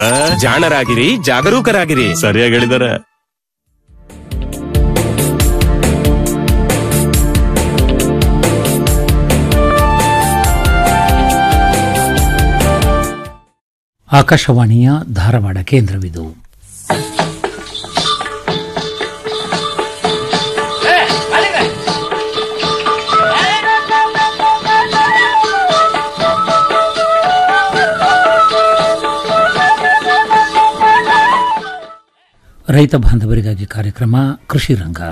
ಜಾಣರಾಗಿರಿ ಜಾಗರೂಕರಾಗಿರಿ ಸರಿಯಾಗಿ ಹೇಳಿದಾರೆ ಆಕಾಶವಾಣಿಯ ಧಾರವಾಡ ಕೇಂದ್ರವಿದು ರೈತ ಬಾಂಧವರಿಗಾಗಿ ಕಾರ್ಯಕ್ರಮ ಕೃಷಿ ರಂಗ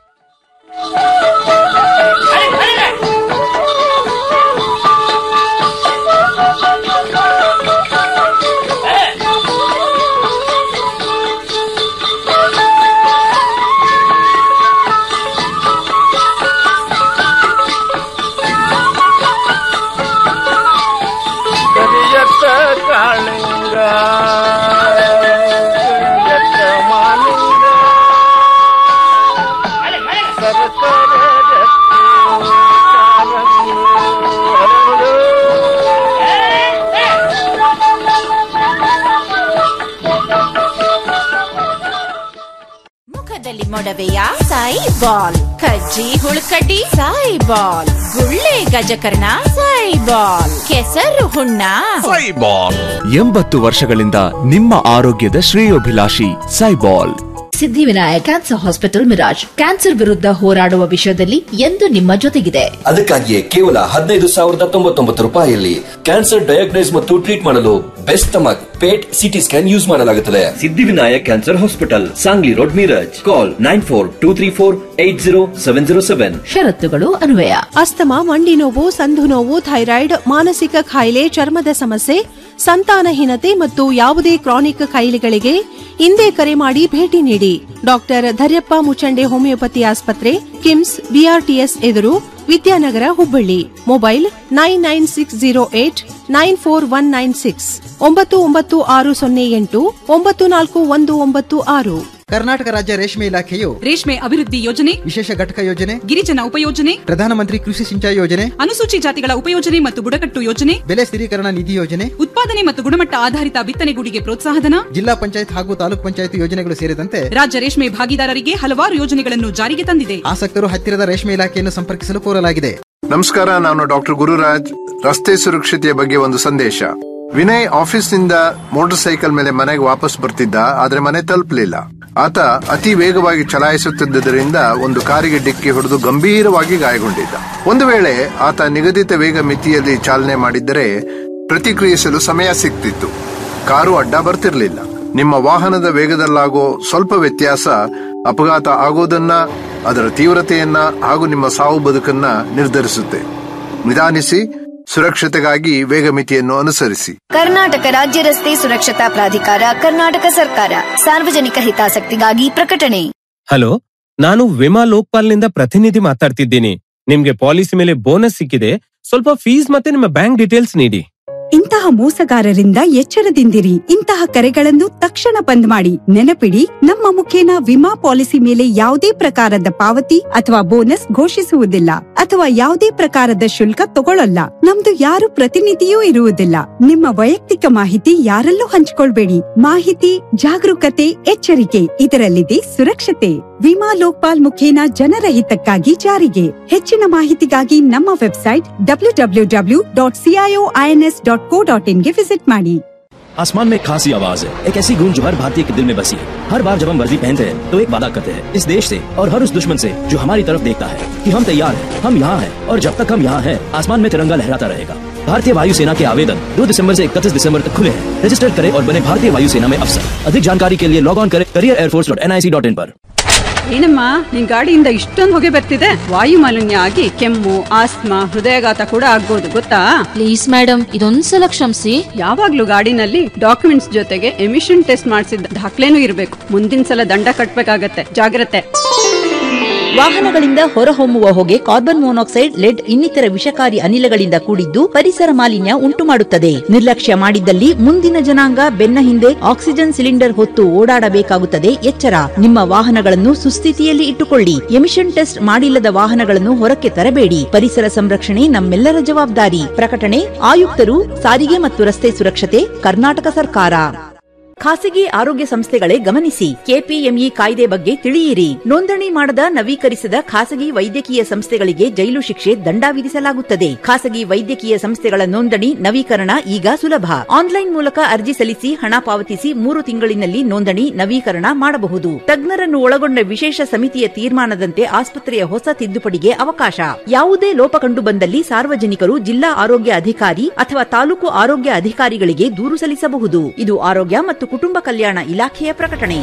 ಕರಿಯತ್ತ ಕಾಳಿಂಗ ಕರಿಯತ್ತ ಮಾಲಿಂಗ ಸರಸರ ರತ್ನ ಕಾರಂಗಿ ಹರಡು. ಮುಖದಲ್ಲಿ ಮೊಡವೆಯ ಸಾಯಿ ಬಾಲ್ ಕಜ್ಜಿ ಹುಳುಕಡ್ಡಿ ಸಾಯಿ ಬಾಲ್ ಗುಳ್ಳೆ ಗಜಕರ್ಣ ಸಾಯಿ ಬಾಲ್ ಕೆಸರು ಹುಣ್ಣ ಎಂಬತ್ತು ವರ್ಷಗಳಿಂದ ನಿಮ್ಮ ಆರೋಗ್ಯದ ಶ್ರೇಯೋಭಿಲಾಷಿ Saibal Siddhivinayak cancer hospital Miraj cancer ವಿರುದ್ಧ ಹೋರಾಡುವ ವಿಷಯದಲ್ಲಿ ಎಂದು ನಿಮ್ಮ ಜೊತೆಗಿದೆ ಅದಕ್ಕಾಗಿಯೇ ಕೇವಲ ಹದಿನೈದು ಸಾವಿರದ ತೊಂಬತ್ತೊಂಬತ್ತು ರೂಪಾಯಿಯಲ್ಲಿ ಕ್ಯಾನ್ಸರ್ ಡಯಾಗ್ನೈಸ್ ಮತ್ತು ಟ್ರೀಟ್ ಮಾಡಲು best stomach PET CT scan use ಮಾಡಲಾಗುತ್ತದೆ Siddhivinayak cancer hospital Sangli road Miraj call nine four two three four eight zero seven zero seven ಷರತ್ತುಗಳು ಅನ್ವಯ ಅಸ್ತಮಾ ಮಂಡಿ ನೋವು ಸಂಧು ನೋವು ಥೈರಾಯ್ಡ್ ಮಾನಸಿಕ ಕಾಯಿಲೆ ಚರ್ಮದ ಸಮಸ್ಯೆ ಸಂತಾನಹೀನತೆ ಮತ್ತು ಯಾವುದೇ ಕ್ರಾನಿಕ್ ಕಾಯಿಲೆಗಳಿಗೆ ಇಂದೇ ಕರೆ ಮಾಡಿ ಭೇಟಿ ನೀಡಿ ಡಾಕ್ಟರ್ ಧರ್ಯಪ್ಪ ಮುಚಂಡೆ ಹೋಮಿಯೋಪತಿ ಆಸ್ಪತ್ರೆ ಕಿಮ್ಸ್ ಬಿಆರ್ಟಿಎಸ್ ಎದುರು Vidyanagar Hubballi mobile nine nine six zero eight nine four one nine six ಒಂಬತ್ತು ಒಂಬತ್ತು ಆರು ಸೊನ್ನೆ ಎಂಟು ಒಂಬತ್ತು ನಾಲ್ಕು ಒಂದು ಒಂಬತ್ತು ಆರು ಕರ್ನಾಟಕ ರಾಜ್ಯ ರೇಷ್ಮೆ ಇಲಾಖೆಯು ರೇಷ್ಮೆ ಅಭಿವೃದ್ಧಿ ಯೋಜನೆ ವಿಶೇಷ ಘಟಕ ಯೋಜನೆ ಗಿರಿಜನ ಉಪಯೋಜನೆ ಪ್ರಧಾನಮಂತ್ರಿ ಕೃಷಿ ಸಿಂಚಾಯಿ ಯೋಜನೆ ಅನುಸೂಚಿ ಜಾತಿಗಳ ಉಪಯೋಜನೆ ಮತ್ತು ಬುಡಕಟ್ಟು ಯೋಜನೆ ಬೆಲೆ ಸ್ಥಿರೀಕರಣ ನಿಧಿ ಯೋಜನೆ ಉತ್ಪಾದನೆ ಮತ್ತು ಗುಣಮಟ್ಟ ಆಧಾರಿತ ಬಿತ್ತನೆಗೂಡಿಗೆ ಪ್ರೋತ್ಸಾಹಧನ ಜಿಲ್ಲಾ ಪಂಚಾಯತ್ ಹಾಗೂ ತಾಲೂಕ್ ಪಂಚಾಯತ್ ಯೋಜನೆಗಳು ಸೇರಿದಂತೆ ರಾಜ್ಯ ರೇಷ್ಮೆ ಭಾಗಿದಾರರಿಗೆ ಹಲವಾರು ಯೋಜನೆಗಳನ್ನು ಜಾರಿಗೆ ತಂದಿದೆ ಆಸಕ್ತರು ಹತ್ತಿರದ ರೇಷ್ಮೆ ಇಲಾಖೆಯನ್ನು ಸಂಪರ್ಕಿಸಲು ಕೋರಲಾಗಿದೆ ನಮಸ್ಕಾರ ನಾನು ಡಾಕ್ಟರ್ ಗುರುರಾಜ್ ರಸ್ತೆ ಸುರಕ್ಷತೆಯ ಬಗ್ಗೆ ಒಂದು ಸಂದೇಶ ವಿನಯ್ ಆಫೀಸ್ನಿಂದ ಮೋಟಾರ್ ಸೈಕಲ್ ಮೇಲೆ ಮನೆಗೆ ವಾಪಸ್ ಬರ್ತಿದ್ದ ಆದ್ರೆ ಮನೆ ತಲುಪಲಿಲ್ಲ ಆತ ಅತಿ ವೇಗವಾಗಿ ಚಲಾಯಿಸುತ್ತಿದ್ದರಿಂದ ಒಂದು ಕಾರಿಗೆ ಡಿಕ್ಕಿ ಹೊಡೆದು ಗಂಭೀರವಾಗಿ ಗಾಯಗೊಂಡಿದ್ದ ಒಂದು ವೇಳೆ ಆತ ನಿಗದಿತ ವೇಗ ಮಿತಿಯಲ್ಲಿ ಚಾಲನೆ ಮಾಡಿದ್ದರೆ ಪ್ರತಿಕ್ರಿಯಿಸಲು ಸಮಯ ಸಿಗ್ತಿತ್ತು ಕಾರು ಅಡ್ಡ ಬರ್ತಿರ್ಲಿಲ್ಲ ನಿಮ್ಮ ವಾಹನದ ವೇಗದಲ್ಲಾಗೋ ಸ್ವಲ್ಪ ವ್ಯತ್ಯಾಸ ಅಪಘಾತ ಆಗೋದನ್ನ ಅದರ ತೀವ್ರತೆಯನ್ನ ಹಾಗೂ ನಿಮ್ಮ ಸಾವು ಬದುಕನ್ನ ನಿರ್ಧರಿಸುತ್ತೆ ನಿಧಾನಿಸಿ ಸುರಕ್ಷತೆಗಾಗಿ ವೇಗ ಮಿತಿಯನ್ನು ಅನುಸರಿಸಿ ಕರ್ನಾಟಕ ರಾಜ್ಯ ರಸ್ತೆ ಸುರಕ್ಷತಾ ಪ್ರಾಧಿಕಾರ ಕರ್ನಾಟಕ ಸರ್ಕಾರ ಸಾರ್ವಜನಿಕ ಹಿತಾಸಕ್ತಿಗಾಗಿ ಪ್ರಕಟಣೆ ಹಲೋ ನಾನು ವಿಮಾ ಲೋಕ್ಪಾಲ್ನಿಂದ ಪ್ರತಿನಿಧಿ ಮಾತಾಡ್ತಿದ್ದೀನಿ ನಿಮ್ಗೆ ಪಾಲಿಸಿ ಮೇಲೆ ಬೋನಸ್ ಸಿಕ್ಕಿದೆ ಸ್ವಲ್ಪ ಫೀಸ್ ಮತ್ತೆ ನಿಮ್ಮ ಬ್ಯಾಂಕ್ ಡೀಟೇಲ್ಸ್ ನೀಡಿ ಇಂತಹ ಮೋಸಗಾರರಿಂದ ಎಚ್ಚರದಿಂದಿರಿ ಇಂತಹ ಕರೆಗಳನ್ನು ತಕ್ಷಣ ಬಂದ್ ಮಾಡಿ ನೆನಪಿಡಿ ನಮ್ಮ ಮುಖೇನ ವಿಮಾ ಪಾಲಿಸಿ ಮೇಲೆ ಯಾವುದೇ ಪ್ರಕಾರದ ಪಾವತಿ ಅಥವಾ ಬೋನಸ್ ಘೋಷಿಸುವುದಿಲ್ಲ ಅಥವಾ ಯಾವುದೇ ಪ್ರಕಾರದ ಶುಲ್ಕ ತಗೊಳ್ಳಲ್ಲ ನಮ್ದು ಯಾರು ಪ್ರತಿನಿಧಿಯೂ ಇರುವುದಿಲ್ಲ ನಿಮ್ಮ ವೈಯಕ್ತಿಕ ಮಾಹಿತಿ ಯಾರಲ್ಲೂ ಹಂಚಿಕೊಳ್ಬೇಡಿ ಮಾಹಿತಿ ಜಾಗರೂಕತೆ ಎಚ್ಚರಿಕೆ ಇದರಲ್ಲಿದೆ ಸುರಕ್ಷತೆ ವಿಮಾ ಲೋಕ್ಪಾಲ್ ಮುಖೇನ ಜನರ ಹಿತಕ್ಕಾಗಿ ಜಾರಿಗೆ ಹೆಚ್ಚಿನ ಮಾಹಿತಿಗಾಗಿ ನಮ್ಮ website W W W dot CIO INS dot co dot ಇನ್ಗೆ ವಿಸಿಟ್ ಮಾಡಿ आसमान में एक खासी आवाज है एक ऐसी गूंज जो हर भारतीय के दिल में बसी है हर बार जब हम वर्दी पहनते हैं तो एक वादा करते हैं इस देश से और हर उस दुश्मन से जो हमारी तरफ देखता है कि हम तैयार हैं हम यहाँ हैं और जब तक हम यहाँ हैं आसमान में तिरंगा लहराता रहेगा भारतीय वायुसेना के आवेदन 2 दिसंबर से 31 दिसंबर तक खुले हैं रजिस्टर करें और बने भारतीय वायुसेना में अफसर अधिक जानकारी के लिए लॉग ऑन करें career air force dot N I C dot in पर ಏನಮ್ಮ ನಿನ್ ಗಾಡಿಯಿಂದ ಇಷ್ಟೊಂದು ಹೊಗೆ ಬರ್ತಿದೆ ವಾಯು ಮಾಲಿನ್ಯ ಆಗಿ ಕೆಮ್ಮು ಆಸ್ತಮಾ ಹೃದಯಾಘಾತ ಕೂಡ ಆಗ್ಬೋದು ಗೊತ್ತಾ ಪ್ಲೀಸ್ ಮೇಡಮ್ ಇದೊಂದ್ಸಲ ಕ್ಷಮಿಸಿ ಯಾವಾಗ್ಲೂ ಗಾಡಿನಲ್ಲಿ ಡಾಕ್ಯುಮೆಂಟ್ಸ್ ಜೊತೆಗೆ ಎಮಿಷನ್ ಟೆಸ್ಟ್ ಮಾಡಿಸಿದ ದಾಖಲೆನೂ ಇರಬೇಕು ಮುಂದಿನ ಸಲ ದಂಡ ಕಟ್ಬೇಕಾಗತ್ತೆ ಜಾಗ್ರತೆ ವಾಹನಗಳಿಂದ ಹೊರಹೊಮ್ಮುವ ಹೊಗೆ ಕಾರ್ಬನ್ ಮೊನಾಕ್ಸೈಡ್ ಲೆಡ್ ಇನ್ನಿತರ ವಿಷಕಾರಿ ಅನಿಲಗಳಿಂದ ಕೂಡಿದ್ದು ಪರಿಸರ ಮಾಲಿನ್ಯ ಉಂಟು ಮಾಡುತ್ತದೆ ನಿರ್ಲಕ್ಷ್ಯ ಮಾಡಿದ್ದಲ್ಲಿ ಮುಂದಿನ ಜನಾಂಗ ಬೆನ್ನ ಹಿಂದೆ ಆಕ್ಸಿಜನ್ ಸಿಲಿಂಡರ್ ಹೊತ್ತು ಓಡಾಡಬೇಕಾಗುತ್ತದೆ ಎಚ್ಚರ ನಿಮ್ಮ ವಾಹನಗಳನ್ನು ಸುಸ್ಥಿತಿಯಲ್ಲಿ ಇಟ್ಟುಕೊಳ್ಳಿ ಎಮಿಷನ್ ಟೆಸ್ಟ್ ಮಾಡಿಲ್ಲದ ವಾಹನಗಳನ್ನು ಹೊರಕ್ಕೆ ತರಬೇಡಿ ಪರಿಸರ ಸಂರಕ್ಷಣೆ ನಮ್ಮೆಲ್ಲರ ಜವಾಬ್ದಾರಿ ಪ್ರಕಟಣೆ ಆಯುಕ್ತರು ಸಾರಿಗೆ ಮತ್ತು ರಸ್ತೆ ಸುರಕ್ಷತೆ ಕರ್ನಾಟಕ ಸರ್ಕಾರ ಖಾಸಗಿ ಆರೋಗ್ಯ ಸಂಸ್ಥೆಗಳೇ ಗಮನಿಸಿ ಕೆಪಿಎಂಇ ಕಾಯ್ದೆ ಬಗ್ಗೆ ತಿಳಿಯಿರಿ ನೋಂದಣಿ ಮಾಡದ ನವೀಕರಿಸದ ಖಾಸಗಿ ವೈದ್ಯಕೀಯ ಸಂಸ್ಥೆಗಳಿಗೆ ಜೈಲು ಶಿಕ್ಷೆ ದಂಡ ವಿಧಿಸಲಾಗುತ್ತದೆ ಖಾಸಗಿ ವೈದ್ಯಕೀಯ ಸಂಸ್ಥೆಗಳ ನೋಂದಣಿ ನವೀಕರಣ ಈಗ ಸುಲಭ ಆನ್ಲೈನ್ ಮೂಲಕ ಅರ್ಜಿ ಸಲ್ಲಿಸಿ ಹಣ ಪಾವತಿಸಿ ಮೂರು ತಿಂಗಳಿನಲ್ಲಿ ನೋಂದಣಿ ನವೀಕರಣ ಮಾಡಬಹುದು ತಜ್ಞರನ್ನು ಒಳಗೊಂಡ ವಿಶೇಷ ಸಮಿತಿಯ ತೀರ್ಮಾನದಂತೆ ಆಸ್ಪತ್ರೆಯ ಹೊಸ ತಿದ್ದುಪಡಿಗೆ ಅವಕಾಶ ಯಾವುದೇ ಲೋಪ ಕಂಡು ಬಂದಲ್ಲಿ ಸಾರ್ವಜನಿಕರು ಜಿಲ್ಲಾ ಆರೋಗ್ಯ ಅಧಿಕಾರಿ ಅಥವಾ ತಾಲೂಕು ಆರೋಗ್ಯ ಅಧಿಕಾರಿಗಳಿಗೆ ದೂರು ಸಲ್ಲಿಸಬಹುದು ಇದು ಆರೋಗ್ಯ ಮತ್ತು ಕುಟುಂಬ ಕಲ್ಯಾಣ ಇಲಾಖೆಯ ಪ್ರಕಟಣೆ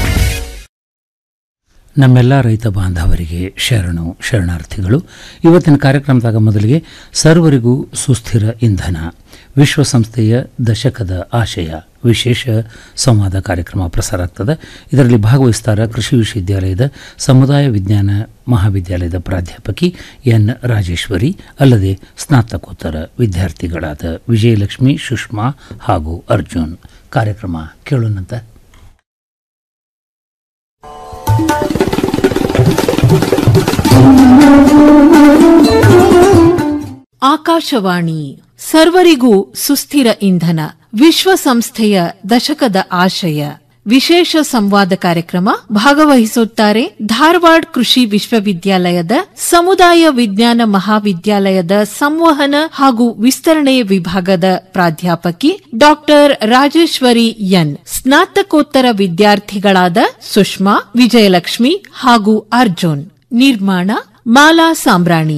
ನಮ್ಮೆಲ್ಲ ರೈತ ಬಾಂಧವರಿಗೆ ಶರಣು ಶರಣಾರ್ಥಿಗಳು ಇವತ್ತಿನ ಕಾರ್ಯಕ್ರಮದಾಗ ಮೊದಲಿಗೆ ಸರ್ವರಿಗೂ ಸುಸ್ಥಿರ ಇಂಧನ ವಿಶ್ವಸಂಸ್ಥೆಯ ದಶಕದ ಆಶಯ ವಿಶೇಷ ಸಂವಾದ ಕಾರ್ಯಕ್ರಮ ಪ್ರಸಾರ ಆಗ್ತದೆ ಇದರಲ್ಲಿ ಭಾಗವಹಿಸ್ತಾರ ಕೃಷಿ ವಿಶ್ವವಿದ್ಯಾಲಯದ ಸಮುದಾಯ ವಿಜ್ಞಾನ ಮಹಾವಿದ್ಯಾಲಯದ ಪ್ರಾಧ್ಯಾಪಕಿ ಎನ್ ರಾಜೇಶ್ವರಿ ಅಲ್ಲದೆ ಸ್ನಾತಕೋತ್ತರ ವಿದ್ಯಾರ್ಥಿಗಳಾದ ವಿಜಯಲಕ್ಷ್ಮಿ ಸುಷ್ಮಾ ಹಾಗೂ ಅರ್ಜುನ್ ಕಾರ್ಯಕ್ರಮ ಕೇಳೋಣಂತ ಆಕಾಶವಾಣಿ ಸರ್ವರಿಗೂ ಸುಸ್ಥಿರ ಇಂಧನ ವಿಶ್ವಸಂಸ್ಥೆಯ ದಶಕದ ಆಶಯ ವಿಶೇಷ ಸಂವಾದ ಕಾರ್ಯಕ್ರಮ ಭಾಗವಹಿಸುತ್ತಾರೆ ಧಾರವಾಡ ಕೃಷಿ ವಿಶ್ವವಿದ್ಯಾಲಯದ ಸಮುದಾಯ ವಿಜ್ಞಾನ ಮಹಾವಿದ್ಯಾಲಯದ ಸಂವಹನ ಹಾಗೂ ವಿಸ್ತರಣೆ ವಿಭಾಗದ ಪ್ರಾಧ್ಯಾಪಕಿ ಡಾಕ್ಟರ್ ರಾಜೇಶ್ವರಿ ಎನ್ ಸ್ನಾತಕೋತ್ತರ ವಿದ್ಯಾರ್ಥಿಗಳಾದ ಸುಷ್ಮಾ ವಿಜಯಲಕ್ಷ್ಮಿ ಹಾಗೂ ಅರ್ಜುನ್ ನಿರ್ಮಾಣ ಮಾಲಾ ಸಾಂಬ್ರಾಣಿ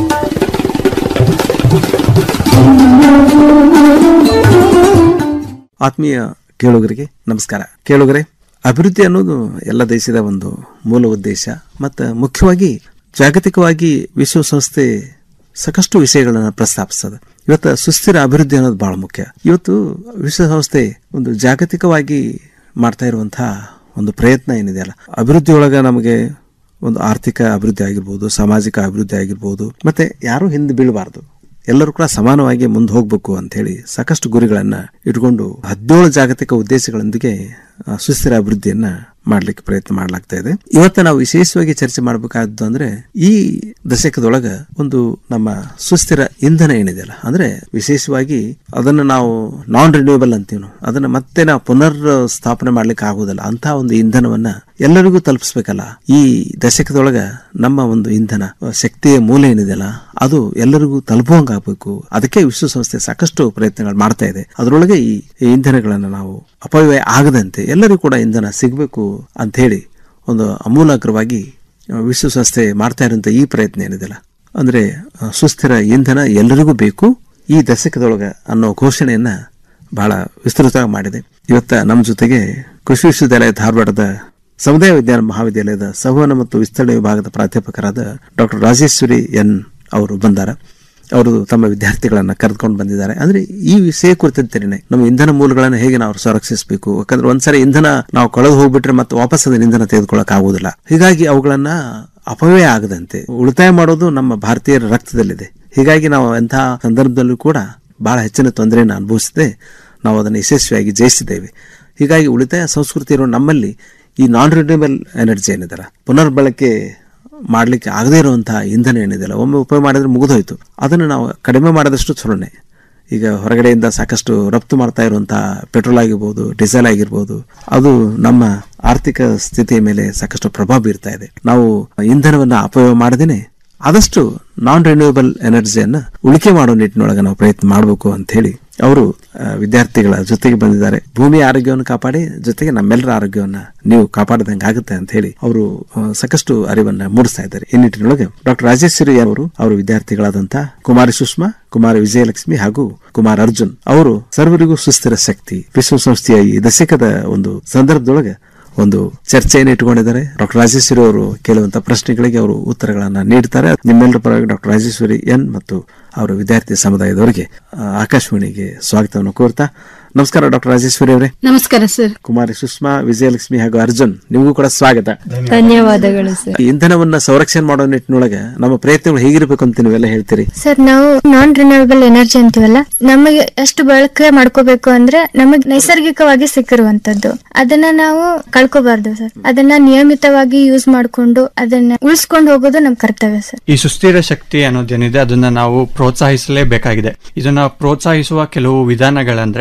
ಆತ್ಮೀಯ ಕೇಳುಗರಿಗೆ ನಮಸ್ಕಾರ ಕೇಳುಗರೆ ಅಭಿವೃದ್ಧಿ ಅನ್ನೋದು ಎಲ್ಲ ದೇಶದ ಒಂದು ಮೂಲ ಉದ್ದೇಶ ಮತ್ತು ಮುಖ್ಯವಾಗಿ ಜಾಗತಿಕವಾಗಿ ವಿಶ್ವಸಂಸ್ಥೆ ಸಾಕಷ್ಟು ವಿಷಯಗಳನ್ನು ಪ್ರಸ್ತಾಪಿಸ್ತದೆ ಇವತ್ತು ಸುಸ್ಥಿರ ಅಭಿವೃದ್ಧಿ ಅನ್ನೋದು ಬಹಳ ಮುಖ್ಯ ಇವತ್ತು ವಿಶ್ವಸಂಸ್ಥೆ ಒಂದು ಜಾಗತಿಕವಾಗಿ ಮಾಡ್ತಾ ಇರುವಂತಹ ಒಂದು ಪ್ರಯತ್ನ ಏನಿದೆಯಲ್ಲ ಅಭಿವೃದ್ಧಿ ಒಳಗ ನಮಗೆ ಒಂದು ಆರ್ಥಿಕ ಅಭಿವೃದ್ಧಿ ಆಗಿರ್ಬೋದು ಸಾಮಾಜಿಕ ಅಭಿವೃದ್ಧಿ ಆಗಿರ್ಬೋದು ಮತ್ತೆ ಯಾರೂ ಹಿಂದೆ ಬೀಳಬಾರ್ದು ಎಲ್ಲರೂ ಕೂಡ ಸಮಾನವಾಗಿ ಮುಂದೆ ಹೋಗ್ಬೇಕು ಅಂತ ಹೇಳಿ ಸಾಕಷ್ಟು ಗುರಿಗಳನ್ನ ಇಟ್ಕೊಂಡು ಹದಿನೇಳು ಜಾಗತಿಕ ಉದ್ದೇಶಗಳೊಂದಿಗೆ ಆ, ಸುಸ್ಥಿರ ಅಭಿವೃದ್ಧಿಯನ್ನ ಮಾಡ್ಲಿಕ್ಕೆ ಪ್ರಯತ್ನ ಮಾಡ್ಲಾಗ್ತಾ ಇದೆ ಇವತ್ತು ನಾವು ವಿಶೇಷವಾಗಿ ಚರ್ಚೆ ಮಾಡಬೇಕಾದ್ದು ಅಂದ್ರೆ ಈ ದಶಕದೊಳಗ ಒಂದು ನಮ್ಮ ಸುಸ್ಥಿರ ಇಂಧನ ಏನಿದೆಯಲ್ಲ ಅಂದ್ರೆ ವಿಶೇಷವಾಗಿ ಅದನ್ನ ನಾವು ನಾನ್ ರಿನ್ಯೂಯಬಲ್ ಅಂತೀವಿ ನಾವು ಅದನ್ನ ಮತ್ತೆ ನಾವು ಪುನರ್ ಸ್ಥಾಪನೆ ಮಾಡ್ಲಿಕ್ಕೆ ಆಗುದಿಲ್ಲ ಅಂತ ಒಂದು ಇಂಧನವನ್ನ ಎಲ್ಲರಿಗೂ ತಲುಪಿಸ್ಬೇಕಲ್ಲ ಈ ದಶಕದೊಳಗ ನಮ್ಮ ಒಂದು ಇಂಧನ ಶಕ್ತಿಯ ಮೂಲ ಏನಿದೆಯಲ್ಲ ಅದು ಎಲ್ಲರಿಗೂ ತಲುಪುವಂಗಾಗಬೇಕು ಅದಕ್ಕೆ ವಿಶ್ವಸಂಸ್ಥೆ ಸಾಕಷ್ಟು ಪ್ರಯತ್ನಗಳು ಮಾಡ್ತಾ ಇದೆ ಅದರೊಳಗೆ ಈ ಈ ಇಂಧನಗಳನ್ನು ನಾವು ಅಪವ್ಯಯ ಆಗದಂತೆ ಎಲ್ಲರಿಗೂ ಕೂಡ ಇಂಧನ ಸಿಗಬೇಕು ಅಂತ ಹೇಳಿ ಒಂದು ಅಮೂಲಾಗ್ರವಾಗಿ ಆ, ವಿಶ್ವಸಂಸ್ಥೆ ಮಾಡ್ತಾ ಇರುವಂತ ಈ ಪ್ರಯತ್ನ ಏನಿದೆಯಲ್ಲ ಅಂದ್ರೆ ಆ, ಸುಸ್ಥಿರ ಇಂಧನ ಎಲ್ಲರಿಗೂ ಬೇಕು ಈ ದಶಕದೊಳಗ ಅನ್ನೋ ಘೋಷಣೆಯನ್ನ ಬಹಳ ವಿಸ್ತೃತವಾಗಿ ಮಾಡಿದೆ ಇವತ್ತ ನಮ್ಮ ಜೊತೆಗೆ ಕೃಷಿ ವಿಶ್ವವಿದ್ಯಾಲಯ ಧಾರವಾಡದ ಸಮುದಾಯ ವಿಜ್ಞಾನ ಮಹಾವಿದ್ಯಾಲಯದ ಸಂವಹನ ಮತ್ತು ವಿಸ್ತರಣೆ ವಿಭಾಗದ ಪ್ರಾಧ್ಯಾಪಕರಾದ ಡಾಕ್ಟರ್ ರಾಜೇಶ್ವರಿ ಎನ್ ಅವರು ಬಂದಾರ ಅವರು ತಮ್ಮ ವಿದ್ಯಾರ್ಥಿಗಳನ್ನ ಕರೆದುಕೊಂಡು ಬಂದಿದ್ದಾರೆ ಅಂದ್ರೆ ಈ ವಿಷಯ ಕುರಿತಂತೆನೆ ನಮ್ಮ ಇಂಧನ ಮೂಲಗಳನ್ನ ಹೇಗೆ ನಾವು ಸಂರಕ್ಷಿಸಬೇಕು ಯಾಕಂದ್ರೆ ಒಂದ್ಸರಿ ಇಂಧನ ನಾವು ಕಳೆದು ಹೋಗ್ಬಿಟ್ರೆ ಮತ್ತೆ ವಾಪಸ್ ಅದನ್ನ ಇಂಧನ ತೆಗೆದುಕೊಳ್ಳಕ್ ಆಗುದಿಲ್ಲ ಹೀಗಾಗಿ ಅವುಗಳನ್ನ ಅಪವ್ಯಯ ಆಗದಂತೆ ಉಳಿತಾಯ ಮಾಡೋದು ನಮ್ಮ ಭಾರತೀಯರ ರಕ್ತದಲ್ಲಿದೆ ಹೀಗಾಗಿ ನಾವು ಎಂತಹ ಸಂದರ್ಭದಲ್ಲೂ ಕೂಡ ಬಹಳ ಹೆಚ್ಚಿನ ತೊಂದರೆಯನ್ನು ಅನುಭವಿಸದೆ ನಾವು ಅದನ್ನು ಯಶಸ್ವಿಯಾಗಿ ಜಯಿಸಿದ್ದೇವೆ ಹೀಗಾಗಿ ಉಳಿತಾಯ ಸಂಸ್ಕೃತಿ ಇರೋ ನಮ್ಮಲ್ಲಿ ಈ ನಾನ್ ರಿನ್ಯೂಬಲ್ ಎನರ್ಜಿ ಏನಿದೆಲ್ಲ ಪುನರ್ಬಳಕೆ ಮಾಡ್ಲಿಕ್ಕೆ ಆಗದೇ ಇರುವಂತಹ ಇಂಧನ ಏನಿದೆಯಲ್ಲ ಒಮ್ಮೆ ಉಪಯೋಗ ಮಾಡಿದ್ರೆ ಮುಗಿದೋಯ್ತು ಅದನ್ನು ನಾವು ಕಡಿಮೆ ಮಾಡಿದಷ್ಟು ಚಲೋನೆ ಈಗ ಹೊರಗಡೆಯಿಂದ ಸಾಕಷ್ಟು ರಫ್ತು ಮಾಡ್ತಾ ಇರುವಂತಹ ಪೆಟ್ರೋಲ್ ಆಗಿರ್ಬೋದು ಡೀಸೆಲ್ ಆಗಿರ್ಬೋದು ಅದು ನಮ್ಮ ಆರ್ಥಿಕ ಸ್ಥಿತಿಯ ಮೇಲೆ ಸಾಕಷ್ಟು ಪ್ರಭಾವ ಬೀರ್ತಾ ಇದೆ ನಾವು ಇಂಧನವನ್ನ ಅಪವ್ಯಯ ಮಾಡದೇನೆ ಆದಷ್ಟು ನಾನ್ ರಿನ್ಯೂಯಬಲ್ ಎನರ್ಜಿಯನ್ನ ಉಳಿಕೆ ಮಾಡೋ ನಿಟ್ಟಿನೊಳಗೆ ನಾವು ಪ್ರಯತ್ನ ಮಾಡಬೇಕು ಅಂತ ಹೇಳಿ ಅವರು ಆ, ವಿದ್ಯಾರ್ಥಿಗಳ ಜೊತೆಗೆ ಬಂದಿದ್ದಾರೆ ಭೂಮಿಯ ಆರೋಗ್ಯವನ್ನು ಕಾಪಾಡಿ ಜೊತೆಗೆ ನಮ್ಮೆಲ್ಲರ ಆರೋಗ್ಯವನ್ನ ನೀವು ಕಾಪಾಡದಂಗೆ ಆಗುತ್ತೆ ಅಂತ ಹೇಳಿ ಅವರು ಆ, ಸಾಕಷ್ಟು ಅರಿವನ್ನ ಮೂಡಿಸ್ತಾ ಇದ್ದಾರೆ ಈ ನಿಟ್ಟಿನೊಳಗೆ ಡಾಕ್ಟರ್ ರಾಜೇಶ್ವರಿ ಅವರು ಅವರು ವಿದ್ಯಾರ್ಥಿಗಳಾದಂತಹ ಕುಮಾರಿ ಸುಷ್ಮಾ ಕುಮಾರಿ ವಿಜಯಲಕ್ಷ್ಮಿ ಹಾಗೂ ಕುಮಾರ್ ಅರ್ಜುನ್ ಅವರು ಸರ್ವರಿಗೂ ಸುಸ್ಥಿರ ಶಕ್ತಿ ವಿಶ್ವಸಂಸ್ಥೆಯ ಈ ದಶಕದ ಒಂದು ಸಂದರ್ಭದೊಳಗೆ ಒಂದು ಚರ್ಚೆಯನ್ನು ಇಟ್ಟುಕೊಂಡಿದ್ದಾರೆ ಡಾಕ್ಟರ್ ರಾಜೇಶ್ವರಿ ಅವರು ಕೇಳುವಂತ ಪ್ರಶ್ನೆಗಳಿಗೆ ಅವರು ಉತ್ತರಗಳನ್ನ ನೀಡ್ತಾರೆ ನಿಮ್ಮೆಲ್ಲರ ಪರವಾಗಿ ಡಾಕ್ಟರ್ ರಾಜೇಶ್ವರಿ ಎನ್ ಮತ್ತು ಅವರ ವಿದ್ಯಾರ್ಥಿ ಸಮುದಾಯದವರಿಗೆ ಆ, ಆಕಾಶವಾಣಿಗೆ ಸ್ವಾಗತವನ್ನು ಕೋರ್ತಾ ನಮಸ್ಕಾರ ಡಾಕ್ಟರ್ ರಾಜೇಶ್ವರಿ ಅವರೇ ನಮಸ್ಕಾರ ಸರ್ ಕುಮಾರಿ ಸುಷ್ಮಾ ವಿಜಯಲಕ್ಷ್ಮಿ ಹಾಗೂ ಅರ್ಜುನ್ ನಿಮಗೂ ಕೂಡ ಸ್ವಾಗತ ಧನ್ಯವಾದಗಳು ಸರ್ ಈ ಇಂಧನವನ್ನ ಸಂರಕ್ಷಣೆ ಮಾಡೋ ನಿಟ್ಟಿನೊಳಗೆ ನಮ್ಮ ಪ್ರಯತ್ನಗಳು ಹೇಗಿರ್ಬೇಕು ಅಂತ ನೀವೆಲ್ಲ ಹೇಳ್ತೀರಿ ಸರ್ ನಾವು ನಾನ್ ರಿನ್ಯೂವಬಲ್ ಎನರ್ಜಿ ಅಂತೀವಲ್ಲ ನಮಗೆ ಎಷ್ಟು ಬಳಕೆ ಮಾಡ್ಕೋಬೇಕು ಅಂದ್ರೆ ನಮಗೆ ನೈಸರ್ಗಿಕವಾಗಿ ಸಿಕ್ಕಿರುವಂತದ್ದು ಅದನ್ನ ನಾವು ಕಳ್ಕೋಬಾರ್ದು ಸರ್ ಅದನ್ನ ನಿಯಮಿತವಾಗಿ ಯೂಸ್ ಮಾಡ್ಕೊಂಡು ಅದನ್ನ ಉಳಿಸ್ಕೊಂಡು ಹೋಗೋದು ನಮ್ ಕರ್ತವ್ಯ ಸರ್ ಈ ಸುಸ್ಥಿರ ಶಕ್ತಿ ಅನ್ನೋದೇನಿದೆ ಅದನ್ನ ನಾವು ಪ್ರೋತ್ಸಾಹಿಸಲೇಬೇಕಾಗಿದೆ ಇದನ್ನ ಪ್ರೋತ್ಸಾಹಿಸುವ ಕೆಲವು ವಿಧಾನಗಳಂದ್ರೆ ಈ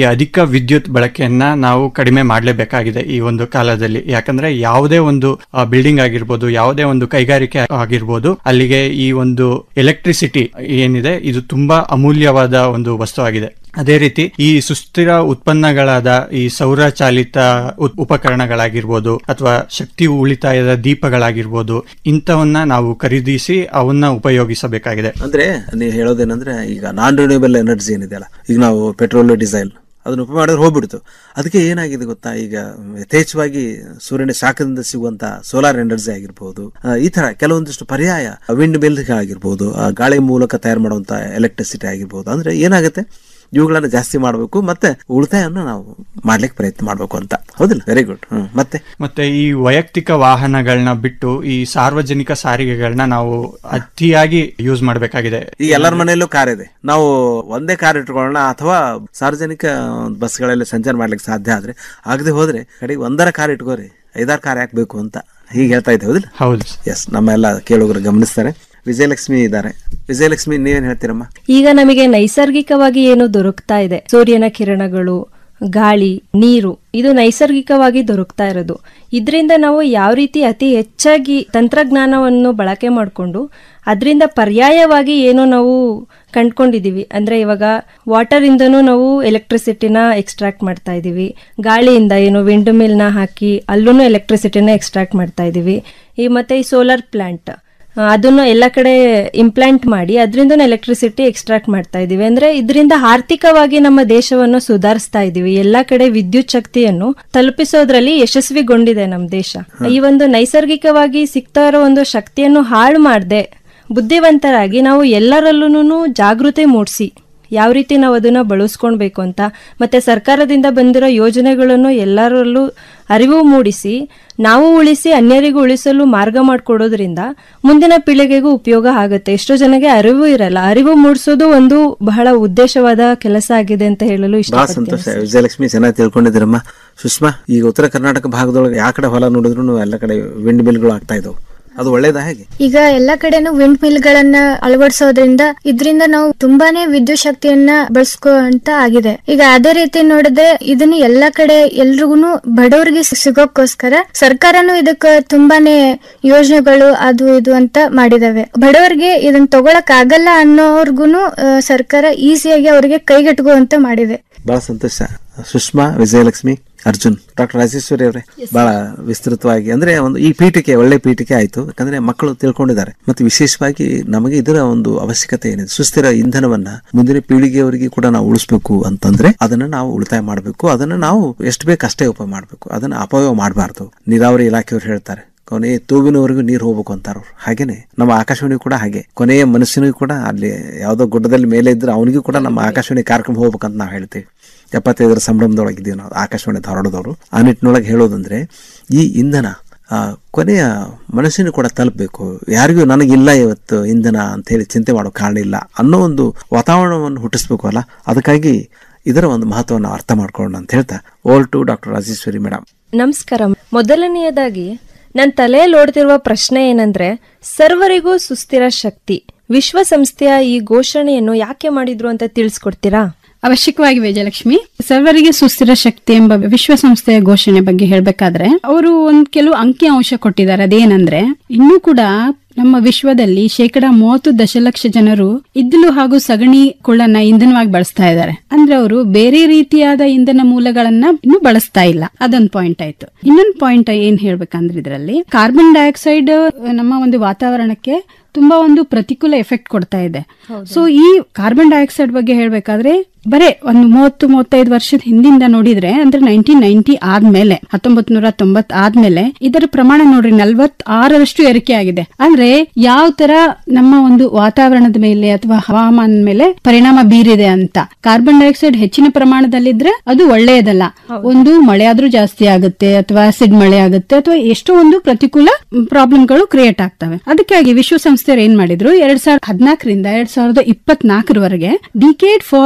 ಅಧಿಕ ವಿದ್ಯುತ್ ಬಳಕೆಯನ್ನ ನಾವು ಕಡಿಮೆ ಮಾಡಲೇಬೇಕಾಗಿದೆ ಈ ಒಂದು ಕಾಲದಲ್ಲಿ ಯಾಕಂದ್ರೆ ಯಾವುದೇ ಒಂದು ಬಿಲ್ಡಿಂಗ್ ಆಗಿರ್ಬೋದು ಯಾವುದೇ ಒಂದು ಕೈಗಾರಿಕೆ ಆಗಿರ್ಬೋದು ಅಲ್ಲಿಗೆ ಈ ಒಂದು ಎಲೆಕ್ಟ್ರಿಸಿಟಿ ಏನಿದೆ ಇದು ತುಂಬಾ ಅಮೂಲ್ಯವಾದ ಒಂದು ವಸ್ತು ಆಗಿದೆ ಅದೇ ರೀತಿ ಈ ಸುಸ್ಥಿರ ಉತ್ಪನ್ನಗಳಾದ ಈ ಸೌರ ಚಾಲಿತ ಉತ್- ಉಪಕರಣಗಳಾಗಿರ್ಬೋದು ಅಥವಾ ಶಕ್ತಿ ಉಳಿತಾಯದ ದೀಪಗಳಾಗಿರ್ಬೋದು ಇಂಥವನ್ನ ನಾವು ಖರೀದಿಸಿ ಅವನ್ನ ಉಪಯೋಗಿಸಬೇಕಾಗಿದೆ ಅಂದ್ರೆ ನೀವು ಹೇಳೋದೇನಂದ್ರೆ ಈಗ ನಾನ್ ರಿನ್ಯೂಬಲ್ ಎನರ್ಜಿ ಏನಿದೆಯಲ್ಲ ಈಗ ನಾವು ಪೆಟ್ರೋಲ್ ಡೀಸೆಲ್ ಅದನ್ನ ಉಪಯೋಗ ಮಾಡಿದ್ರೆ ಹೋಗ್ಬಿಡ್ತು ಅದಕ್ಕೆ ಏನಾಗಿದೆ ಗೊತ್ತಾ ಈಗ ಯಥೇಚ್ಛವಾಗಿ ಸೂರ್ಯನ ಶಾಖದಿಂದ ಸಿಗುವಂತ ಸೋಲಾರ್ ಎನರ್ಜಿ ಆಗಿರ್ಬೋದು ಆ, ಈ ತರ ಕೆಲವೊಂದಿಷ್ಟು ಪರ್ಯಾಯ ವಿಂಡ್ ಮಿಲ್ ಆಗಿರ್ಬೋದು ಆ, ಗಾಳಿ ಮೂಲಕ ತಯಾರು ಮಾಡುವಂತ ಎಲೆಕ್ಟ್ರಿಸಿಟಿ ಆಗಿರ್ಬೋದು ಅಂದ್ರೆ ಏನಾಗುತ್ತೆ ಇವುಗಳನ್ನ ಜಾಸ್ತಿ ಮಾಡಬೇಕು ಮತ್ತೆ ಉಳಿತಾಯವನ್ನು ನಾವು ಮಾಡ್ಲಿಕ್ಕೆ ಪ್ರಯತ್ನ ಮಾಡಬೇಕು ಅಂತ ಹೌದಿಲ್ಲ ವೆರಿ ಗುಡ್ ಮತ್ತೆ ಮತ್ತೆ ಈ ವೈಯಕ್ತಿಕ ವಾಹನಗಳನ್ನ ಬಿಟ್ಟು ಈ ಸಾರ್ವಜನಿಕ ಸಾರಿಗೆಗಳನ್ನ ನಾವು ಅತಿಯಾಗಿ ಯೂಸ್ ಮಾಡಬೇಕಾಗಿದೆ ಈಗ ಎಲ್ಲರ ಮನೆಯಲ್ಲೂ ಕಾರ್ ಇದೆ ನಾವು ಒಂದೇ ಕಾರ್ ಇಟ್ಕೊಳ್ಳೋಣ ಅಥವಾ ಸಾರ್ವಜನಿಕ ಬಸ್ಗಳಲ್ಲಿ ಸಂಚಾರ ಮಾಡ್ಲಿಕ್ಕೆ ಸಾಧ್ಯ ಆದ್ರೆ ಆಗದೆ ಹೋದ್ರೆ ಕಡೆಗೆ ಒಂದರ ಕಾರ್ ಇಟ್ಕೋರಿ ಐದಾರು ಕಾರ್ ಯಾಕೆ ಬೇಕು ಅಂತ ಹೀಗೆ ಹೇಳ್ತಾ ಇದ್ದೆ ಹೌದಿಲ್ಲ ಹೌದು ಎಸ್ ನಮ್ಮ ಎಲ್ಲ ಕೇಳುಗರು ಗಮನಿಸ್ತಾರೆ ವಿಜಯಲಕ್ಷ್ಮಿ ಇದ್ದಾರೆ ವಿಜಯಲಕ್ಷ್ಮಿ ನೀವೇನ್ ಹೇಳ್ತೀರಮ್ಮ ಈಗ ನಮಗೆ ನೈಸರ್ಗಿಕವಾಗಿ ಏನು ದೊರಕ್ತಾ ಇದೆ ಸೂರ್ಯನ ಕಿರಣಗಳು ಗಾಳಿ ನೀರು ಇದು ನೈಸರ್ಗಿಕವಾಗಿ ದೊರಕ್ತಾ ಇರೋದು ಇದರಿಂದ ನಾವು ಯಾವ ರೀತಿ ಅತಿ ಹೆಚ್ಚಾಗಿ ತಂತ್ರಜ್ಞಾನವನ್ನು ಬಳಕೆ ಮಾಡಿಕೊಂಡು ಅದರಿಂದ ಪರ್ಯಾಯವಾಗಿ ಏನೋ ನಾವು ಕಂಡ್ಕೊಂಡಿದೀವಿ ಅಂದ್ರೆ ಇವಾಗ ವಾಟರ್ ಇಂದನೂ ನಾವು ಎಲೆಕ್ಟ್ರಿಸಿಟಿನ ಎಕ್ಸ್ಟ್ರಾಕ್ಟ್ ಮಾಡ್ತಾ ಇದೀವಿ ಗಾಳಿಯಿಂದ ಏನು ವಿಂಡ್ ಮಿಲ್ನ ಹಾಕಿ ಅಲ್ಲೂ ಎಲೆಕ್ಟ್ರಿಸಿಟಿನ ಎಕ್ಸ್ಟ್ರಾಕ್ಟ್ ಮಾಡ್ತಾ ಇದೀವಿ ಈ ಮತ್ತೆ ಈ ಸೋಲಾರ್ ಪ್ಲಾಂಟ್ ಅದನ್ನು ಎಲ್ಲ ಕಡೆ ಇಂಪ್ಲಾಂಟ್ ಮಾಡಿ ಅದರಿಂದ ಎಲೆಕ್ಟ್ರಿಸಿಟಿ ಎಕ್ಸ್ಟ್ರಾಕ್ಟ್ ಮಾಡ್ತಾ ಇದೀವಿ ಅಂದ್ರೆ ಇದರಿಂದ ಆರ್ಥಿಕವಾಗಿ ನಮ್ಮ ದೇಶವನ್ನು ಸುಧಾರಿಸ್ತಾ ಇದೀವಿ ಎಲ್ಲಾ ಕಡೆ ವಿದ್ಯುತ್ ಶಕ್ತಿಯನ್ನು ತಲುಪಿಸೋದ್ರಲ್ಲಿ ಯಶಸ್ವಿಗೊಂಡಿದೆ ನಮ್ಮ ದೇಶ ಈ ಒಂದು ನೈಸರ್ಗಿಕವಾಗಿ ಸಿಗ್ತಾ ಇರೋ ಒಂದು ಶಕ್ತಿಯನ್ನು ಹಾಳು ಮಾಡದೆ ಬುದ್ಧಿವಂತರಾಗಿ ನಾವು ಎಲ್ಲರಲ್ಲೂ ಜಾಗೃತಿ ಮೂಡಿಸಿ ಯಾವ ರೀತಿ ನಾವು ಅದನ್ನ ಬಳಸ್ಕೊಳ್ಬೇಕು ಅಂತ ಮತ್ತೆ ಸರ್ಕಾರದಿಂದ ಬಂದಿರೋ ಯೋಜನೆಗಳನ್ನು ಎಲ್ಲರಲ್ಲೂ ಅರಿವು ಮೂಡಿಸಿ ನಾವು ಉಳಿಸಿ ಅನ್ಯರಿಗೂ ಉಳಿಸಲು ಮಾರ್ಗ ಮಾಡಿಕೊಡೋದ್ರಿಂದ ಮುಂದಿನ ಪೀಳಿಗೆಗೂ ಉಪಯೋಗ ಆಗುತ್ತೆ ಎಷ್ಟೋ ಜನಗೆ ಅರಿವು ಇರಲ್ಲ ಅರಿವು ಮೂಡಿಸೋದು ಒಂದು ಬಹಳ ಉದ್ದೇಶವಾದ ಕೆಲಸ ಆಗಿದೆ ಅಂತ ಹೇಳಲು ಬಹಳ ಇಷ್ಟಪಡ್ತೀನಿ ಸಂತೋಷ ವಿಜಯಲಕ್ಷ್ಮಿ ಚೆನ್ನಾಗಿ ತಿಳ್ಕೊಂಡಿದ್ದೀರಮ್ಮ ಸುಷ್ಮಾ ಈಗ ಉತ್ತರ ಕರ್ನಾಟಕ ಭಾಗದೊಳಗೆ ಯಾವ ಕಡೆ ಹೊಲ ನೋಡಿದ್ರು ಎಲ್ಲ ಕಡೆ ವಿಂಡ್ ಮಿಲ್ಗಳು ಆಗ್ತಾ ಇದಾವೆ ಅದು ಒಳ್ಳೇದಾ ಹೇಗೆ ಈಗ ಎಲ್ಲಾ ಕಡೆನೂ ವಿಂಡ್ ಮಿಲ್ ಗಳನ್ನ ಅಳವಡಿಸೋದ್ರಿಂದ ಇದರಿಂದ ನಾವು ತುಂಬಾನೇ ವಿದ್ಯುತ್ ಶಕ್ತಿಯನ್ನ ಬಳಸ್ಕೋ ಅಂತ ಆಗಿದೆ ಈಗ ಅದೇ ರೀತಿ ನೋಡಿದ್ರೆ ಇದನ್ನ ಎಲ್ಲಾ ಕಡೆ ಎಲ್ರಿಗೂ ಬಡವರಿಗೆ ಸಿಗೋಕ್ಕೋಸ್ಕರ ಸರ್ಕಾರನು ಇದಕ್ಕೆ ತುಂಬಾನೇ ಯೋಜನೆಗಳು ಅದು ಇದು ಅಂತ ಮಾಡಿದಾವೆ ಬಡವರಿಗೆ ಇದನ್ನ ತಗೊಳಕ್ ಆಗಲ್ಲ ಅನ್ನೋರ್ಗುನು ಆ, ಸರ್ಕಾರ ಈಸಿಯಾಗಿ ಅವರಿಗೆ ಕೈಗೆಟುಕುವಂತ ಮಾಡಿದೆ ಬಹಳ ಸಂತೋಷ ಸುಷ್ಮಾ ವಿಜಯಲಕ್ಷ್ಮಿ ಅರ್ಜುನ್ ಡಾಕ್ಟರ್ ರಾಜೇಶ್ವರಿ ಅವರೇ ಬಹಳ ವಿಸ್ತೃತವಾಗಿ ಅಂದ್ರೆ ಒಂದು ಈ ಪೀಠಿಕೆ ಒಳ್ಳೆ ಪೀಠಿಕೆ ಆಯ್ತು ಯಾಕಂದ್ರೆ ಮಕ್ಕಳು ತಿಳ್ಕೊಂಡಿದ್ದಾರೆ ಮತ್ತು ವಿಶೇಷವಾಗಿ ನಮಗೆ ಇದರ ಒಂದು ಅವಶ್ಯಕತೆ ಏನಿದೆ ಸುಸ್ಥಿರ ಇಂಧನವನ್ನ ಮುಂದಿನ ಪೀಳಿಗೆಯವರಿಗೆ ಕೂಡ ನಾವು ಉಳಿಸ್ಬೇಕು ಅಂತಂದ್ರೆ ಅದನ್ನ ನಾವು ಉಳಿತಾಯ ಮಾಡಬೇಕು ಅದನ್ನ ನಾವು ಎಷ್ಟು ಬೇಕು ಅಷ್ಟೇ ಉಪಯೋಗ ಮಾಡಬೇಕು ಅದನ್ನ ಅಪಯೋಗ ಮಾಡಬಾರ್ದು ನೀರಾವರಿ ಇಲಾಖೆಯವರು ಹೇಳ್ತಾರೆ ಕೊನೆಯ ತೂಬಿನವರೆಗೂ ನೀರು ಹೋಗ್ಬೇಕು ಅಂತಾರ ಅವ್ರು ಹಾಗೇನೆ ನಮ್ಮ ಆಕಾಶವಾಣಿ ಕೂಡ ಹಾಗೆ ಕೊನೆಯ ಮನುಷ್ಯನಿಗೂ ಕೂಡ ಅಲ್ಲಿ ಯಾವುದೋ ಗುಡ್ಡದಲ್ಲಿ ಮೇಲೆ ಇದ್ರೆ ಅವನಿಗೂ ಕೂಡ ನಮ್ಮ ಆಕಾಶವಾಣಿ ಕಾರ್ಯಕ್ರಮ ಹೋಗ್ಬೇಕಂತ ನಾವು ಹೇಳ್ತೀವಿ ಎಪ್ಪತ್ತೈದರ ಸಂಭ್ರಮದೊಳಗಿದ್ದೀವಿ ನಾವು ಆಕಾಶವಾಣಿ ಧಾರವಾಡದವರು ಆ ನಿಟ್ಟಿನೊಳಗೆ ಹೇಳೋದಂದ್ರೆ ಈ ಇಂಧನ ಆ, ಕೊನೆಯ ಮನುಷ್ಯನಿಗೆ ಕೂಡ ತಲುಪಬೇಕು ಯಾರಿಗೂ ನನಗಿಲ್ಲ ಇವತ್ತು ಇಂಧನ ಅಂತ ಹೇಳಿ ಚಿಂತೆ ಮಾಡೋ ಕಾರಣ ಇಲ್ಲ ಅನ್ನೋ ಒಂದು ವಾತಾವರಣವನ್ನು ಹುಟ್ಟಿಸ್ಬೇಕು ಅಲ್ಲ ಅದಕ್ಕಾಗಿ ಇದರ ಒಂದು ಮಹತ್ವವನ್ನು ಅರ್ಥ ಮಾಡ್ಕೊಳ್ಳೋಣ ಅಂತ ಹೇಳ್ತಾ over to doctor Rajeshwari madam ನಮಸ್ಕಾರ ಮೊದಲನೆಯದಾಗಿ ನನ್ನ ತಲೆಯಲ್ಲಿ ಓಡ್ತಿರುವ ಪ್ರಶ್ನೆ ಏನಂದ್ರೆ ಸರ್ವರಿಗೂ ಸುಸ್ಥಿರ ಶಕ್ತಿ ವಿಶ್ವಸಂಸ್ಥೆಯ ಈ ಘೋಷಣೆಯನ್ನು ಯಾಕೆ ಮಾಡಿದ್ರು ಅಂತ ತಿಳಿಸ್ಕೊಡ್ತೀರಾ ಅವಶ್ಯಕವಾಗಿ ವಿಜಯಲಕ್ಷ್ಮಿ ಸರ್ವರಿಗೆ ಸುಸ್ಥಿರ ಶಕ್ತಿ ಎಂಬ ವಿಶ್ವಸಂಸ್ಥೆಯ ಘೋಷಣೆ ಬಗ್ಗೆ ಹೇಳಬೇಕಾದ್ರೆ ಅವರು ಒಂದ್ ಕೆಲವು ಅಂಕಿ ಅಂಶ ಕೊಟ್ಟಿದ್ದಾರೆ ಅದೇನಂದ್ರೆ ಇನ್ನೂ ಕೂಡ ನಮ್ಮ ವಿಶ್ವದಲ್ಲಿ ಶೇಕಡ ಮೂವತ್ತು ದಶಲಕ್ಷ ಜನರು ಇದ್ದಿಲು ಹಾಗೂ ಸಗಣಿ ಕುಳ್ಳನ್ನ ಇಂಧನವಾಗಿ ಬಳಸ್ತಾ ಇದ್ದಾರೆ ಅಂದ್ರೆ ಅವರು ಬೇರೆ ರೀತಿಯಾದ ಇಂಧನ ಮೂಲಗಳನ್ನ ಇನ್ನೂ ಬಳಸ್ತಾ ಇಲ್ಲ ಅದೊಂದು ಪಾಯಿಂಟ್ ಆಯ್ತು ಇನ್ನೊಂದು ಪಾಯಿಂಟ್ ಏನ್ ಹೇಳ್ಬೇಕಂದ್ರೆ ಇದರಲ್ಲಿ ಕಾರ್ಬನ್ ಡೈಆಕ್ಸೈಡ್ ನಮ್ಮ ಒಂದು ವಾತಾವರಣಕ್ಕೆ ತುಂಬಾ ಒಂದು ಪ್ರತಿಕೂಲ ಎಫೆಕ್ಟ್ ಕೊಡ್ತಾ ಇದೆ ಸೊ ಈ ಕಾರ್ಬನ್ ಡೈಆಕ್ಸೈಡ್ ಬಗ್ಗೆ ಹೇಳ್ಬೇಕಾದ್ರೆ ಬರೇ ಒಂದು ಮೂವತ್ತು ಮೂವತ್ತೈದು ವರ್ಷದ ಹಿಂದಿಂದ ನೋಡಿದ್ರೆ ಅಂದ್ರೆ ನೈನ್ಟೀನ್ ನೈನ್ಟಿ ಆದ್ಮೇಲೆ ಹತ್ತೊಂಬತ್ ನೂರ ತೊಂಬತ್ ಆದ್ಮೇಲೆ ಇದರ ಪ್ರಮಾಣ ನೋಡ್ರಿ ನಲ್ವತ್ ಆರರಷ್ಟು ಏರಿಕೆ ಆಗಿದೆ ಅಂದ್ರೆ ಯಾವ ತರ ನಮ್ಮ ಒಂದು ವಾತಾವರಣದ ಮೇಲೆ ಅಥವಾ ಹವಾಮಾನದ ಮೇಲೆ ಪರಿಣಾಮ ಬೀರಿದೆ ಅಂತ ಕಾರ್ಬನ್ ಡೈಆಕ್ಸೈಡ್ ಹೆಚ್ಚಿನ ಪ್ರಮಾಣದಲ್ಲಿದ್ರೆ ಅದು ಒಳ್ಳೆಯದಲ್ಲ ಒಂದು ಮಳೆ ಆದ್ರೂ ಜಾಸ್ತಿ ಆಗುತ್ತೆ ಅಥವಾ ಆಸಿಡ್ ಮಳೆ ಆಗುತ್ತೆ ಅಥವಾ ಎಷ್ಟೋ ಒಂದು ಪ್ರತಿಕೂಲ ಪ್ರಾಬ್ಲಮ್ಗಳು ಕ್ರಿಯೇಟ್ ಆಗ್ತವೆ ಅದಕ್ಕಾಗಿ ವಿಶ್ವಸಂಸ್ಥೆಯವರು ಏನ್ ಮಾಡಿದ್ರು ಎರಡ್ ಸಾವಿರದ ಹದಿನಾಲ್ಕರಿಂದ ಎರಡ್ ಸಾವಿರದ ಇಪ್ಪತ್ನಾಲ್ಕರವರೆಗೆ decade for sustain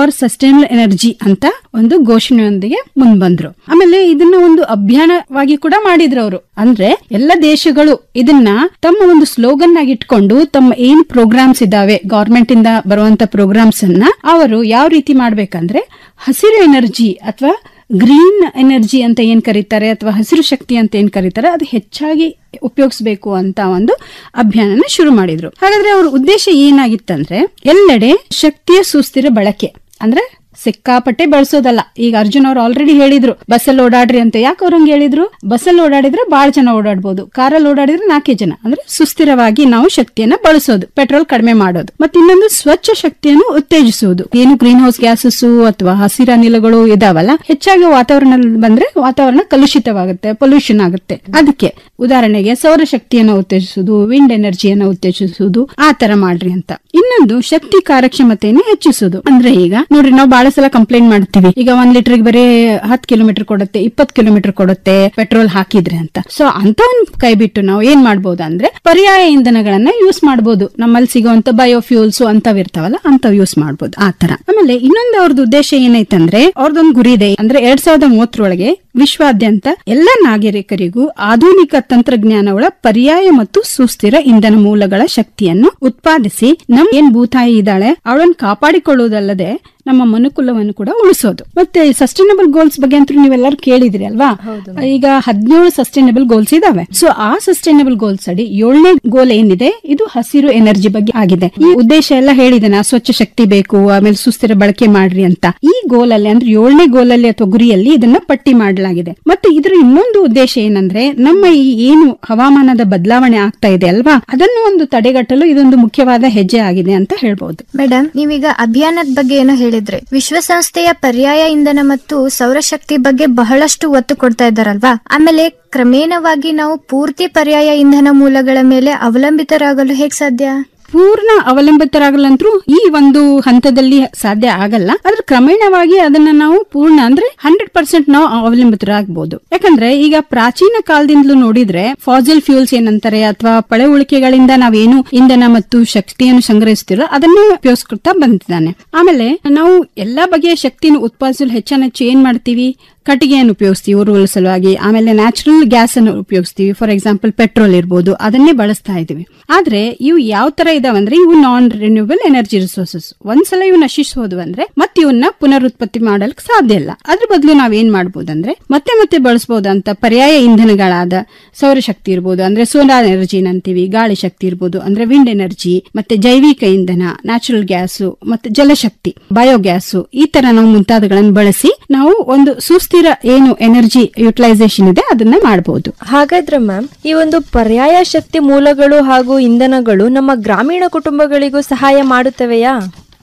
renewal energy ಅಂತ ಒಂದು ಘೋಷಣೆಯೊಂದಿಗೆ ಮುಂದ್ ಬಂದ್ರು ಆಮೇಲೆ ಇದನ್ನ ಒಂದು ಅಭಿಯಾನವಾಗಿ ಕೂಡ ಮಾಡಿದ್ರು ಅವರು ಅಂದ್ರೆ ಎಲ್ಲ ದೇಶಗಳು ಇದನ್ನ ತಮ್ಮ ಒಂದು ಸ್ಲೋಗನ್ ಆಗಿ ಇಟ್ಕೊಂಡು ತಮ್ಮ ಏನ್ ಪ್ರೋಗ್ರಾಮ್ಸ್ ಇದಾವೆ ಗವರ್ಮೆಂಟ್ ಇಂದ ಬರುವಂತ ಪ್ರೋಗ್ರಾಮ್ಸ್ ಅನ್ನ ಅವರು ಯಾವ ರೀತಿ ಮಾಡ್ಬೇಕಂದ್ರೆ ಹಸಿರು ಎನರ್ಜಿ ಅಥವಾ ಗ್ರೀನ್ ಎನರ್ಜಿ ಅಂತ ಏನ್ ಕರೀತಾರೆ ಅಥವಾ ಹಸಿರು ಶಕ್ತಿ ಅಂತ ಏನ್ ಕರೀತಾರೆ ಅದು ಹೆಚ್ಚಾಗಿ ಉಪಯೋಗಿಸಬೇಕು ಅಂತ ಒಂದು ಅಭಿಯಾನನ ಶುರು ಮಾಡಿದ್ರು ಹಾಗಾದ್ರೆ ಅವ್ರ ಉದ್ದೇಶ ಏನಾಗಿತ್ತಂದ್ರೆ ಎಲ್ಲೆಡೆ ಶಕ್ತಿಯ ಸುಸ್ಥಿರ ಬಳಕೆ ಅಂದ್ರೆ ಸಿಕ್ಕಾಪಟ್ಟೆ ಬಳಸೋದಲ್ಲ ಈಗ ಅರ್ಜುನ್ ಅವ್ರು ಆಲ್ರೆಡಿ ಹೇಳಿದ್ರು ಬಸ್ಸಲ್ಲಿ ಓಡಾಡ್ರಿ ಅಂತ ಯಾಕೆ ಅವ್ರಂಗ್ ಹೇಳಿದ್ರು ಬಸ್ಸಲ್ಲಿ ಓಡಾಡಿದ್ರೆ ಬಹಳ ಜನ ಓಡಾಡ್ಬೋದು ಕಾರಲ್ಲಿ ಓಡಾಡಿದ್ರೆ ನಾಲ್ಕೇ ಜನ ಅಂದ್ರೆ ಸುಸ್ಥಿರವಾಗಿ ನಾವು ಶಕ್ತಿಯನ್ನ ಬಳಸೋದು ಪೆಟ್ರೋಲ್ ಕಡಿಮೆ ಮಾಡೋದು ಮತ್ತೆ ಇನ್ನೊಂದು ಸ್ವಚ್ಛ ಶಕ್ತಿಯನ್ನು ಉತ್ತೇಜಿಸುವುದು ಏನು ಗ್ರೀನ್ ಹೌಸ್ ಗ್ಯಾಸಸ್ ಅಥವಾ ಹಸಿರು ಅನಿಲಗಳು ಇದಾವಲ್ಲ ಹೆಚ್ಚಾಗಿ ವಾತಾವರಣದಲ್ಲಿ ಬಂದ್ರೆ ವಾತಾವರಣ ಕಲುಷಿತವಾಗುತ್ತೆ ಪೊಲ್ಯೂಷನ್ ಆಗುತ್ತೆ ಅದಕ್ಕೆ ಉದಾಹರಣೆಗೆ ಸೌರ ಶಕ್ತಿಯನ್ನು ಉತ್ತೇಜಿಸುವುದು ವಿಂಡ್ ಎನರ್ಜಿಯನ್ನು ಉತ್ತೇಜಿಸುವುದು ಆ ತರ ಮಾಡ್ರಿ ಅಂತ ಇನ್ನೊಂದು ಶಕ್ತಿ ಕಾರ್ಯಕ್ಷಮತೆಯನ್ನು ಹೆಚ್ಚಿಸುವುದು ಅಂದ್ರೆ ಈಗ ನೋಡ್ರಿ ನಾವು ಬಹಳ ಸಲ ಕಂಪ್ಲೇಂಟ್ ಮಾಡ್ತೀವಿ ಈಗ ಒಂದ್ ಲೀಟರ್ ಬರೀ ಹತ್ತು ಕಿಲೋಮೀಟರ್ ಕೊಡುತ್ತೆ ಇಪ್ಪತ್ತು ಕಿಲೋಮೀಟರ್ ಕೊಡುತ್ತೆ ಪೆಟ್ರೋಲ್ ಹಾಕಿದ್ರೆ ಅಂತ ಸೊ ಅಂತ ಕೈ ಬಿಟ್ಟು ನಾವು ಏನ್ ಮಾಡ್ಬೋದು ಅಂದ್ರೆ ಪರ್ಯಾಯ ಇಂಧನಗಳನ್ನ ಯೂಸ್ ಮಾಡಬಹುದು ನಮ್ಮಲ್ಲಿ ಸಿಗುವಂತ ಬಯೋಫ್ಯೂಲ್ಸ್ ಅಂತವ್ ಇರ್ತಾವಲ್ಲ ಅಂತವ್ ಯೂಸ್ ಮಾಡಬಹುದು ಆ ತರ ಆಮೇಲೆ ಇನ್ನೊಂದು ಅವ್ರದ್ದು ಉದ್ದೇಶ ಏನೈತಂದ್ರೆ ಅವ್ರದೊಂದು ಗುರಿ ಇದೆ ಅಂದ್ರೆ ಎರಡ್ ಸಾವಿರದ ಮೂವತ್ತರೊಳಗೆ ವಿಶ್ವಾದ್ಯಂತ ಎಲ್ಲ ನಾಗರಿಕರಿಗೂ ಆಧುನಿಕ ತಂತ್ರಜ್ಞಾನಗಳ ಪರ್ಯಾಯ ಮತ್ತು ಸುಸ್ಥಿರ ಇಂಧನ ಮೂಲಗಳ ಶಕ್ತಿಯನ್ನು ಉತ್ಪಾದಿಸಿ ನಮ್ ಏನ್ ಭೂತಾಯಿ ಇದ್ದಾಳೆ ಅವಳನ್ನು ಕಾಪಾಡಿಕೊಳ್ಳುವುದಲ್ಲದೆ ನಮ್ಮ ಮನುಕುಲವನ್ನು ಕೂಡ ಉಳಿಸೋದು ಮತ್ತೆ ಸಸ್ಟೈನಬಲ್ ಗೋಲ್ಸ್ ಬಗ್ಗೆ ಅಂತೂ ನೀವೆಲ್ಲರೂ ಕೇಳಿದ್ರಿ ಅಲ್ವಾ ಈಗ ಹದಿನೇಳು ಸಸ್ಟೈನಬಲ್ ಗೋಲ್ಸ್ ಇದಾವೆ ಸೊ ಆ ಸಸ್ಟೈನಬಲ್ ಗೋಲ್ಸ್ ಅಡಿ ಏಳನೇ ಗೋಲ್ ಏನಿದೆ ಇದು ಹಸಿರು ಎನರ್ಜಿ ಬಗ್ಗೆ ಆಗಿದೆ ಈ ಉದ್ದೇಶ ಎಲ್ಲ ಹೇಳಿದೆನಾ ಸ್ವಚ್ಛ ಶಕ್ತಿ ಬೇಕು ಆಮೇಲೆ ಸುಸ್ಥಿರ ಬಳಕೆ ಮಾಡ್ರಿ ಅಂತ ಈ ಗೋಲ್ ಅಲ್ಲಿ ಅಂದ್ರೆ ಏಳನೇ ಗೋಲ್ ಅಲ್ಲಿ ಅಥವಾ ಗುರಿಯಲ್ಲಿ ಇದನ್ನ ಪಟ್ಟಿ ಮಾಡಲಾಗಿದೆ ಮತ್ತೆ ಇದರ ಇನ್ನೊಂದು ಉದ್ದೇಶ ಏನಂದ್ರೆ ನಮ್ಮ ಈ ಏನು ಹವಾಮಾನದ ಬದಲಾವಣೆ ಆಗ್ತಾ ಇದೆ ಅಲ್ವಾ ಅದನ್ನು ಒಂದು ತಡೆಗಟ್ಟಲು ಇದೊಂದು ಮುಖ್ಯವಾದ ಹೆಜ್ಜೆ ಆಗಿದೆ ಅಂತ ಹೇಳ್ಬಹುದು ಮೇಡಮ್ ನೀವೀಗ ಅಭಿಯಾನದ ಬಗ್ಗೆ ಏನೋ ಹೇಳಿದ್ರಿ ವಿಶ್ವಸಂಸ್ಥೆಯ ಪರ್ಯಾಯ ಇಂಧನ ಮತ್ತು ಸೌರಶಕ್ತಿ ಬಗ್ಗೆ ಬಹಳಷ್ಟು ಒತ್ತು ಕೊಡ್ತಾ ಇದ್ದಾರಲ್ವಾ ಆಮೇಲೆ ಕ್ರಮೇಣವಾಗಿ ನಾವು ಪೂರ್ತಿ ಪರ್ಯಾಯ ಇಂಧನ ಮೂಲಗಳ ಮೇಲೆ ಅವಲಂಬಿತರಾಗಲು ಹೇಗ್ ಸಾಧ್ಯ ಪೂರ್ಣ ಅವಲಂಬಿತರಾಗಲಂತರೂ ಈ ಒಂದು ಹಂತದಲ್ಲಿ ಸಾಧ್ಯ ಆಗಲ್ಲ ಆದ್ರೆ ಕ್ರಮೇಣವಾಗಿ ಅದನ್ನ ನಾವು ಪೂರ್ಣ ಅಂದ್ರೆ ಹಂಡ್ರೆಡ್ ಪರ್ಸೆಂಟ್ ನಾವು ಅವಲಂಬಿತರಾಗಬಹುದು ಯಾಕಂದ್ರೆ ಈಗ ಪ್ರಾಚೀನ ಕಾಲದಿಂದಲೂ ನೋಡಿದ್ರೆ ಫಾಸಿಲ್ ಫ್ಯೂಲ್ಸ್ ಏನಂತಾರೆ ಅಥವಾ ಪಳೆಯುಳಿಕೆಗಳಿಂದ ನಾವೇನು ಇಂಧನ ಮತ್ತು ಶಕ್ತಿಯನ್ನು ಸಂಗ್ರಹಿಸ್ತಿರೋ ಅದನ್ನೇ ಉಪಯೋಗಿಸ್ಕೊಳ್ತಾ ಬಂದಿದ್ದಾನೆ ಆಮೇಲೆ ನಾವು ಎಲ್ಲಾ ಬಗೆಯ ಶಕ್ತಿಯನ್ನು ಉತ್ಪಾದಿಸಲು ಹೆಚ್ಚಾನ ಹೆಚ್ಚು ಏನ್ ಮಾಡ್ತೀವಿ ಕಟ್ಟಿಗೆಯನ್ನು ಉಪಯೋಗಿಸ್ತೀವಿ ಉರುವಲು ಸಲುವಾಗಿ ಆಮೇಲೆ ನ್ಯಾಚುರಲ್ ಗ್ಯಾಸ್ ಅನ್ನು ಉಪಯೋಗಿಸ್ತೀವಿ ಫಾರ್ ಎಕ್ಸಾಂಪಲ್ ಪೆಟ್ರೋಲ್ ಇರ್ಬೋದು ಅದನ್ನೇ ಬಳಸ್ತಾ ಇದೀವಿ ಆದ್ರೆ ಇವು ಯಾವ ತರ ಇದಾವಂದ್ರೆ ಇವು ನಾನ್ ರಿನ್ಯೂಬಲ್ ಎನರ್ಜಿ ರಿಸೋರ್ಸಸ್ ಒಂದ್ಸಲ ಇವು ನಶಿಸೋದು ಅಂದ್ರೆ ಮತ್ತೆ ಇವನ್ನ ಪುನರುತ್ಪತ್ತಿ ಮಾಡಲಿಕ್ಕೆ ಸಾಧ್ಯ ಇಲ್ಲ ಅದ್ರ ಬದಲು ನಾವೇನ್ ಮಾಡ್ಬೋದಂದ್ರೆ ಮತ್ತೆ ಮತ್ತೆ ಬಳಸಬಹುದಂತ ಪರ್ಯಾಯ ಇಂಧನಗಳಾದ ಸೌರಶಕ್ತಿ ಇರ್ಬೋದು ಅಂದ್ರೆ ಸೋಲಾರ್ ಎನರ್ಜಿ ಅಂತೀವಿ ಗಾಳಿ ಶಕ್ತಿ ಇರ್ಬೋದು ಅಂದ್ರೆ ವಿಂಡ್ ಎನರ್ಜಿ ಮತ್ತೆ ಜೈವಿಕ ಇಂಧನ ನ್ಯಾಚುರಲ್ ಗ್ಯಾಸ್ ಮತ್ತೆ ಜಲಶಕ್ತಿ ಬಯೋಗ್ಯಾಸ್ ಈ ತರ ನಾವು ಮುಂತಾದಗಳನ್ನು ಬಳಸಿ ನಾವು ಒಂದು ಸುಸ್ಥಿರ ಏನು ಎನರ್ಜಿ ಯುಟಿಲೈಸೇಷನ್ ಇದೆ ಅದನ್ನ ಮಾಡಬಹುದು ಹಾಗಾದ್ರೆ ಮ್ಯಾಮ್ ಈ ಒಂದು ಪರ್ಯಾಯ ಶಕ್ತಿ ಮೂಲಗಳು ಹಾಗೂ ಇಂಧನಗಳು ನಮ್ಮ ಗ್ರಾಮೀಣ ಕುಟುಂಬಗಳಿಗೂ ಸಹಾಯ ಮಾಡುತ್ತವೆಯಾ